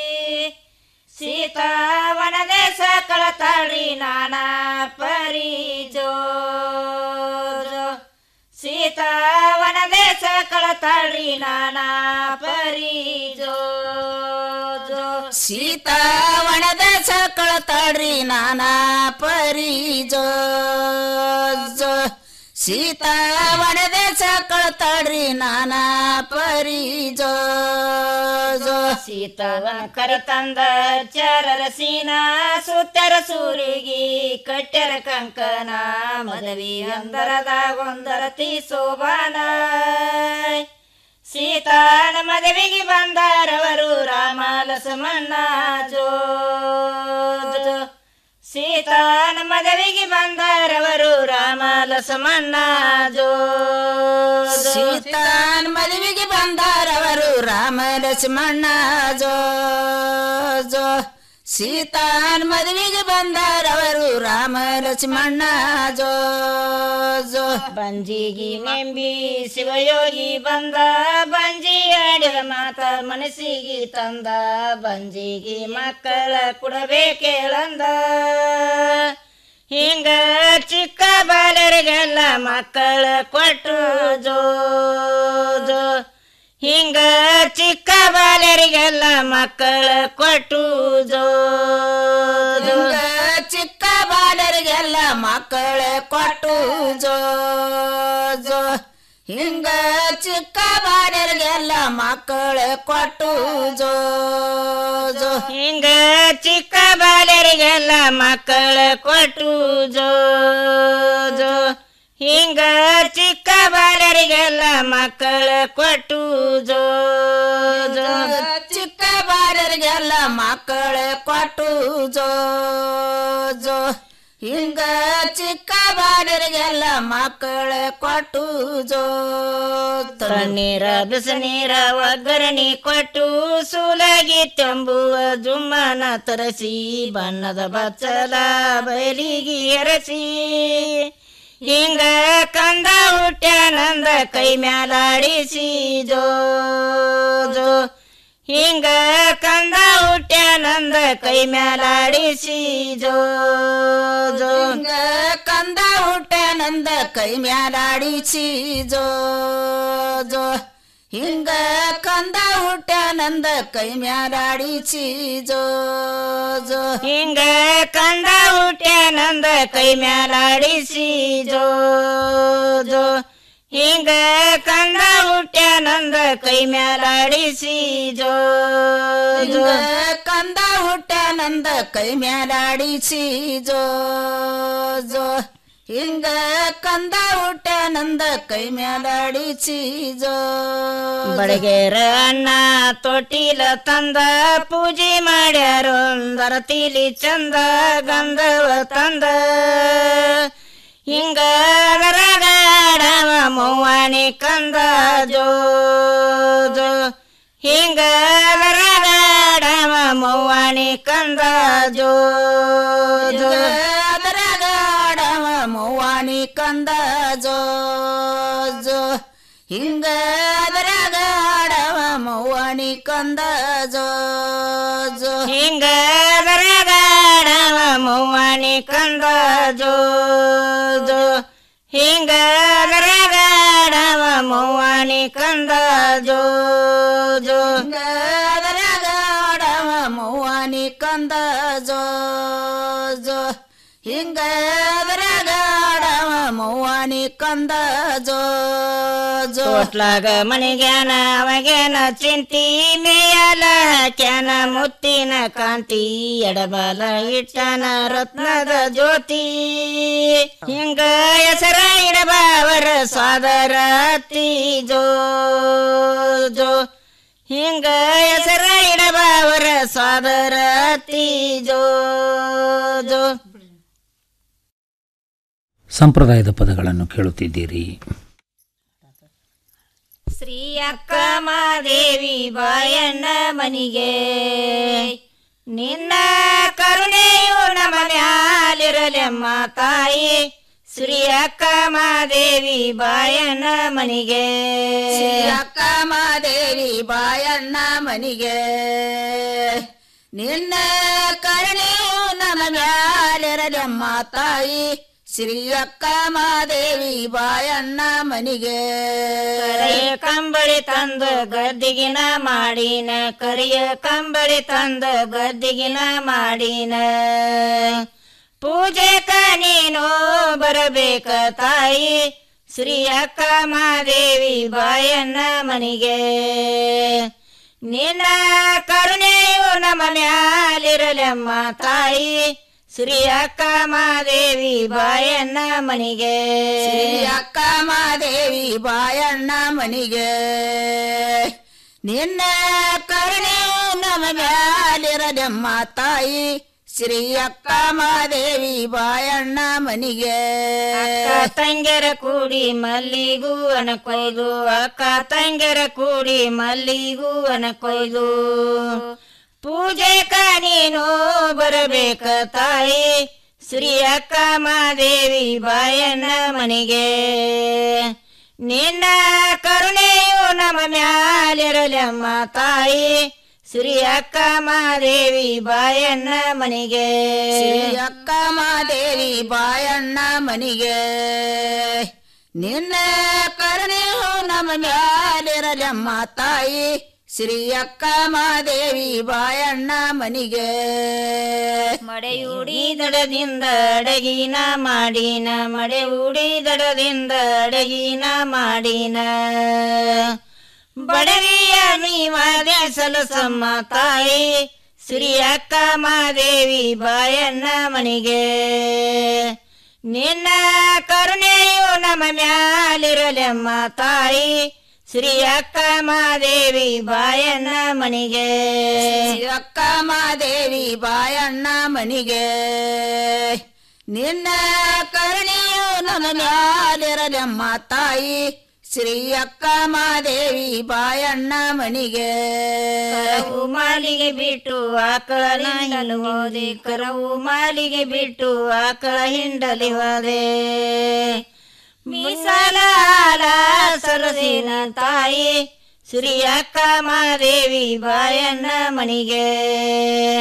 ಸೀತಾ ವನದೇಶ ಕಳತಾಳಿ ನಾನಾ ಪರಿ ಜೋ ಸೀತಾ ವನದೇಶ ಕಳತಾಳಿ ನಾನಾ ಪರಿ ಜೋ ಸೀತಾ ವನದೇಶ ಕಳತಾಳ್ರಿ ನಾನಾ ಪರಿ ಜೋ ಜೋ ಸೀತಾ ವನದೇಶ ಕಳತಾಳ್ರಿ ನಾನಾ ಪರಿ ಜೋ ಜೋ ಸೀತವನ ಕರೆತಂದ ಚರರ ಸೀನಾ ಸುತ್ತರ ಸೂರಿಗೆ ಕಟ್ಟೆರ ಕಂಕನ ಮದವಿ ಒಂದರದಾಗೊಂದರ ತೀಸೋಬಾನ ಸೀತಾನ ಮದುವೆಗೆ ಬಂದಾರವರು ರಾಮ ಲಸಮಣ್ಣ ಜೋ ಜೋ. ಸೀತಾನ ಮದುವೆಗೆ ಬಂದಾರವರು ರಾಮ ಲಸಮಣ್ಣ ಜೋ ಸೀತಾನ ಮದುವೆಗೆ ಬಂದಾರವರು ರಾಮ ಲಕ್ಷ್ಮಣ ಜೋ ಜೋ ಸೀತಾನ್ ಮದುವೆಗೆ ಬಂದಾರವರು ರಾಮ ಲಕ್ಷ್ಮಣ ಜೋ ಜೋ ಬಂಜಿಗಿ ನೆಂಬಿ ಶಿವಯೋಗಿ ಬಂದ ಬಂಜಿ ಆಡಿದ ಮಾತ ಮನಸ್ಸಿಗೆ ತಂದ ಬಂಜಿಗಿ ಮಕ್ಕಳ ಕೊಡಬೇಕೇಳಂದ ಹಿಂಗ ಚಿಕ್ಕ ಬಾಲರಿಗೆಲ್ಲ ಮಕ್ಕಳ ಕೊಟ್ಟು ಜೋ ಜೋ ಹಿಂಗ ಚಿಕ್ಕ ಬಾಲರಿಗೆಲ್ಲ ಮಕ್ಕಳ ಕೊಟ್ಟು ಜೋ ಜೋ. ಚಿಕ್ಕ ಬಾಲರಿಗೆಲ್ಲ ಮಕ್ಕಳ ಕೊಟ್ಟು ಜೋ ಜೋ ಹಿಂಗ ಚಿಕ್ಕ ಬಾಲರಿಗೆಲ್ಲ ಮಕ್ಕಳ ಕೊಟ್ಟು ಜೋ ಜೋ ಹಿಂಗ ಚಿಕ್ಕ ಬಾಲರಿಗೆಲ್ಲ ಮಕ್ಕಳ ಕೊಟ್ಟು ಜೋ ಜೋ ಹಿಂಗ ಚಿಕ್ಕ ಬಾಲರಿಗೆಲ್ಲ ಮಕ್ಕಳ ಕೊಟ್ಟು ಜೋ ಜೋ ಚಿಕ್ಕ ಬಾಲರಿಗೆಲ್ಲ ಮಕ್ಕಳ ಕೊಟ್ಟು ಜೋ ಜೋ ಹಿಂಗ ಚಿಕ್ಕ ಬಾಲರಿಗೆಲ್ಲ ಮಕ್ಕಳ ಕೊಟ್ಟು ಜೋ ತಣ್ಣೀರ ಬಿಸಿನೀರ ಒಗ್ಗರಣೆ ಕೊಟ್ಟು ಸೂಲಾಗಿ ತಂಬುವ ಜುಮ್ಮನ ತರಸಿ ಬಣ್ಣದ ಬಚ್ಚಲ ಬಯಲಿಗೆ ಎರಸಿ ಹಿಂಗ ಕಂದ ಹುಟ್ಟ್ಯಾನಂದ ಕೈ ಮ್ಯಾಲಾಡಿಸಿ ಜೋ ಜೋ ಹಿಂಗ ಕಂದ ಹುಟ್ಟ್ಯಾನಂದ ಕೈ ಮ್ಯಾಲಾಡಿಸಿ ಜೋ ಜೋ ಹಿಂಗ ಕಂದ ಹುಟ್ಟ್ಯಾನಂದ ಕೈ ಮ್ಯಾಲಾಡಿಸಿ ಜೋ ಜೋ ಹಿಂಗ ಕಂದ ಹುಟ್ಟ್ಯಾನಂದ ಕೈ ಮ್ಯಾಲಾಡಿ ಚೀಜೋ ಜೋ ಹಿಂಗ ಕಂದ ಹುಟ್ಟ್ಯಾನಂದ ಕೈ ಮ್ಯಾಲಾಡಿಸಿ ಜೋ ಜೋ ಹಿಂಗ ಕಂದ ಹುಟ್ಟ್ಯಾನಂದ ಕೈ ಮ್ಯಾಲಾಡಿಸಿ ಜೋ ಜೋ ಹಿಂಗ ಕಂದ ಹುಟ್ಟ್ಯಾನಂದ ಕೈ ಮ್ಯಾಲಾಡಿ ಚೀಜೋ ಜೋ ಹಿಂಗ ಕಂದ ಹುಟ್ಟ್ಯಾನಂದ ಕೈ ಮ್ಯಾಲಾಡಿ ಚೀಜೋ ಬಡಗೇರ ಅಣ್ಣ ತೊಟ್ಟಿಲ ತಂದ ಪೂಜೆ ಮಾಡ್ಯಾರೋ ಬರತಿಲಿ ಚಂದ ಗಂಧವ ತಂದ ಹಿಂಗ ನರಗಾಡವ ಮೌವಾಣಿ ಕಂದ ಜೋ ಜೋ ಹಿಂಗ ನರಗಾಡವ ಮೌವಾಣಿ ಕಂದ ಜೋ ಜೋ ಅದರಗಾಡವ ಮೌವಾನಿ ಕಂದ ಜೋ ಜೋ ಹಿಂಗ ಅದರಗಾಡವ ಮೌವಾನಿ ಕಂದ ಜೋ ಜೋ ಹಿಂಗ ನರಗಾಡವ ಮೌವಾಣಿ ಕಂದ ಜೋ ಜೋ ಹಿಂಗ ನರಗಾಡವ ಮೌವಾಣಿ ಕಂದ ಜೋ ಜೋ ಅದರಗಾಡವ ಮೌವಾನಿ ಕಂದ ಜೋ ಜೋ ಹಿಂಗ ಅದರಗಾಡವ ಮೌವಾನಿ ಕಂದ ಜೋ ಜೋ ತೋಟ್ಲಾಗ ಮಣಿಗ್ಯಾನ ಅವಾಗೇನ ಚಿಂತಿ ಮೇಯಲ ಕ್ಯಾನ ಮುತ್ತಿನ ಕಾಂತಿ ಎಡಬಲ ಇಟ್ಟನ ರತ್ನದ ಜ್ಯೋತಿ ಹಿಂಗ ಹೆಸರ ಇಡಬಾವರ ಸಾದರ ಅತ್ತಿ ಜೋ ಜೋ ಹಿಂಗ ಹೆಸರ ಇಡಬಾವರ ಸಾದರ ಅತ್ತಿ ಜೋ ಜೋ ಸಂಪ್ರದಾಯದ ಪದಗಳನ್ನು ಕೇಳುತ್ತಿದ್ದೀರಿ ಶ್ರೀ ಅಕ್ಕ ಮಾದೇವಿ ಬಾಯಣ್ಣ ಮನಿಗೆ ನಿನ್ನ ಕರುಣೆಯು ನಮ್ಮ ಮ್ಯಾಲಿರಲೆಮ್ಮ ತಾಯಿ ಶ್ರೀ ಅಕ್ಕ ಮಾದೇವಿ ಬಾಯಣ್ಣ ಮನಿಗೆ ಶ್ರೀ ಅಕ್ಕ ಮಾದೇವಿ ಬಾಯಣ್ಣ ಮನಿಗೆ ನಿನ್ನ ಕರುಣೆಯು ನಮ್ಮ ಮ್ಯಾಲಿರಲಮ್ಮ ತಾಯಿ ಶ್ರೀ ಅಕ್ಕ ಮಾದೇವಿ ಬಾಯಣ್ಣ ಮನಿಗೆ ಕರಿಯ ಕಂಬಳಿ ತಂದು ಗದ್ದಿಗಿನ ಮಾಡಿನ ಕರಿಯ ಕಂಬಳಿ ತಂದು ಗದ್ದಿಗಿನ ಮಾಡಿನ ಪೂಜೆಕ ನೀನು ಬರಬೇಕ ತಾಯಿ ಶ್ರೀ ಅಕ್ಕ ಮಾದೇವಿ ಬಾಯಣ್ಣ ಮನಿಗೆ ನಿನ್ನ ಕರುಣೆಯು ನಮ್ಮ ಮ್ಯಾಲಿರಲೆಮ್ಮ ತಾಯಿ ಶ್ರೀ ಅಕ್ಕ ಮಾದೇವಿ ಬಾಯಣ್ಣ ಮನಿಗೆ ಶ್ರೀ ಅಕ್ಕ ಮಾದೇವಿ ಬಾಯಣ್ಣ ಮನಿಗೆ ನಿನ್ನ ಕರುಣೆಯು ನಮ್ಮ ಮ್ಯಾಲಿರದಮ್ಮ ತಾಯಿ ಶ್ರೀ ಅಕ್ಕ ಮಾದೇವಿ ಬಾಯಣ್ಣ ಮನಿಗೆ ಅಕ್ಕ ತಂಗೆರ ಕೂಡಿ ಮಲ್ಲಿಗೂ ಅನ ಕೊಯ್ದು ಅಕ್ಕ ತಂಗೆರ ಕೂಡಿ ಮಲ್ಲಿಗೂ ಅನ ಕೊಯ್ದು ಪೂಜೆಕ ನೀನು ಬರಬೇಕ ತಾಯಿ ಶ್ರೀ ಅಕ್ಕ ಮಾದೇವಿ ಬಾಯಣ್ಣ ಮನಿಗೆ ನಿನ್ನ ಕರುಣೆಯು ನಮ್ಮ ಮ್ಯಾಲಿರಲಮ್ಮ ತಾಯಿ ಶ್ರೀ ಅಕ್ಕ ಮಾದೇವಿ ಬಾಯಣ್ಣ ಮನಿಗೆ ಶ್ರೀ ಅಕ್ಕ ಮಾದೇವಿ ಬಾಯಣ್ಣ ಮನಿಗೆ ನಿನ್ನ ಕರುಣೆಯು ನಮ್ಮ ಮ್ಯಾಲಿರಲಮ್ಮ ತಾಯಿ ಶ್ರೀ ಅಕ್ಕ ಮಾದೇವಿ ಬಾಯಣ್ಣ ಮನಿಗೆ ಮಡೆಯೂಡಿ ದಡದಿಂದ ಅಡಗಿನ ಮಾಡಿನ ಮಡೆ ಉಡಿ ದಡದಿಂದ ಅಡಗಿನ ಮಾಡಿನ ಬಡವಿಯ ನೀವಾದೆ ಸಲಸಮ್ಮ ತಾಯಿ ಶ್ರೀ ಅಕ್ಕ ಮಾದೇವಿ ಬಾಯಣ್ಣ ಮನಿಗೆ ನಿನ್ನ ಕರುಣೆಯು ನಮ್ಮ ಮ್ಯಾಲಿರಲೆಮ್ಮ ತಾಯಿ ಶ್ರೀ ಅಕ್ಕ ಮಾದೇವಿ ಬಾಯಣ್ಣ ಮನಿಗೆ ಶ್ರೀ ಅಕ್ಕ ಮಾದೇವಿ ಬಾಯಣ್ಣ ಮನಿಗೆ ನಿನ್ನ ಕರುಣೆಯು ನಮ್ಮ ಮ್ಯಾಲಿರಲಮ್ಮ ತಾಯಿ ಶ್ರೀ ಅಕ್ಕ ಮಾದೇವಿ ಬಾಯಣ್ಣ ಮನಿಗೆ ಕರವು ಮಾಲಿಗೆ ಬಿಟ್ಟು ಆಕಳ ಹಿಂಡಲು ಹೋದೆ ಕರವು ಮಾಲಿಗೆ ಬಿಟ್ಟು ಆಕಳ ಹಿಂಡಲಿ ಹೋದೆ ಮೀಸಲ ಹಾಲ ಸರಸಿನ ತಾಯಿ ಶ್ರೀ ಅಕ್ಕ ಮಾದೇವಿ ಬಾಯಣ್ಣ ಮನಿಗೆ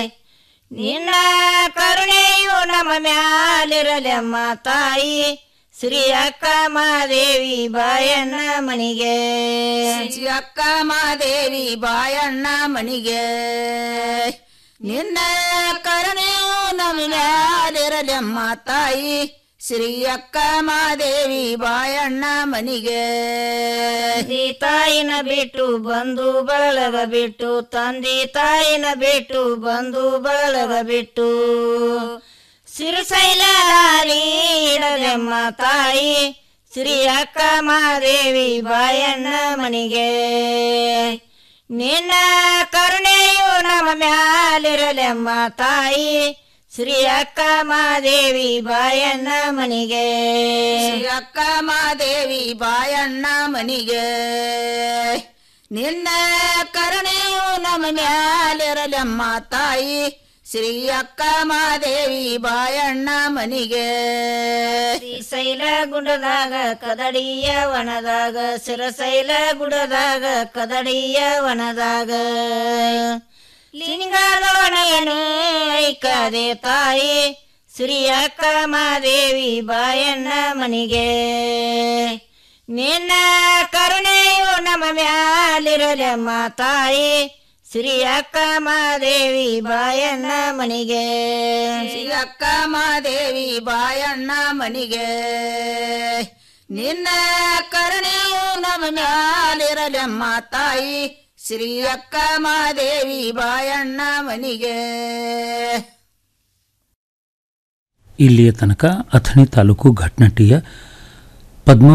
ನಿನ್ನ ಕರುಣೆಯು ನಮ್ಮ ಮ್ಯಾಲಿರಲೆಮ್ಮ ತಾಯಿ ಶ್ರೀ ಅಕ್ಕ ಮಾದೇವಿ ಬಾಯಣ್ಣ ಮನಿಗೆ ಶ್ರೀ ಅಕ್ಕ ಮಾದೇವಿ ಬಾಯಣ್ಣ ಮನಿಗೆ ನಿನ್ನ ಕರುಣೆಯು ನಮ್ಮ ಮ್ಯಾಲಿರಲೆಮ್ಮ ತಾಯಿ ಶ್ರೀ ಅಕ್ಕ ಮಾದೇವಿ ಬಾಯಣ್ಣ ಮನಿಗೆ ತಂದಿ ತಾಯಿನ ಬಿಟ್ಟು ಬಂದು ಬಳಲಗ ಬಿಟ್ಟು ತಂದಿ ತಾಯಿನ ಬಿಟ್ಟು ಬಂದು ಬಳಲಗ ಬಿಟ್ಟು ಸಿರಿಸೈಲ ಇಡದೆಮ್ಮ ತಾಯಿ ಶ್ರೀ ಅಕ್ಕ ಮಾದೇವಿ ಬಾಯಣ್ಣ ಮನಿಗೆ ನಿನ್ನ ಕರುಣೆಯು ನಮ್ಮ ಮ್ಯಾಲಿರಲೆಮ್ಮ ತಾಯಿ ಶ್ರೀ ಅಕ್ಕ ಮಾದೇವಿ ಬಾಯಣ್ಣ ಮನಿಗೆ ಶ್ರೀ ಅಕ್ಕ ಮಾದೇವಿ ಬಾಯಣ್ಣ ಮನಿಗೆ ನಿನ್ನ ಕರುಣೆಯು ನಮ್ಮ ಮ್ಯಾಲಿರಲೆಮ್ಮ ತಾಯಿ ಶ್ರೀ ಅಕ್ಕ ಮಾದೇವಿ ಬಾಯಣ್ಣ ಮನಿಗೆ ಶ್ರೀಶೈಲ ಗುಡದಾಗ ಕದಡಿಯ ವನದಾಗ ಸಿರಸೈಲ ಗುಡದಾಗ ಕದಡಿಯ ವನದಾಗ ಲಿಂಗದೊಣೆಯನು ಐಕದೆ ತಾಯಿ ಶ್ರೀ ಅಕ್ಕ ಮಾದೇವಿ ಬಾಯಣ್ಣ ಮನಿಗೆ ನಿನ್ನ ಕರುಣೆಯು ನಮ್ಮ ಮ್ಯಾಲಿರಲೆಮ್ಮ ತಾಯಿ ಶ್ರೀ ಅಕ್ಕ ಮಾದೇವಿ ಬಾಯಣ್ಣ ಮನಿಗೆ ಶ್ರೀ ಅಕ್ಕ ಮಾದೇವಿ ಬಾಯಣ್ಣ ಮನಿಗೆ ನಿನ್ನ ಕರುಣೆಯು ನಮ್ಮ ಮ್ಯಾಲಿರಲೆಮ್ಮ ತಾಯಿ ಶ್ರೀ ಅಕ್ಕ ಮಾದೇವಿ ಬಾಯಣ್ಣ ಮನಿಗೆ ಇಲ್ಲಿಯ ತನಕ ಅಥಣಿ ತಾಲೂಕು ಘಟ್ನಟ್ಟಿಯ ಪದ್ಮ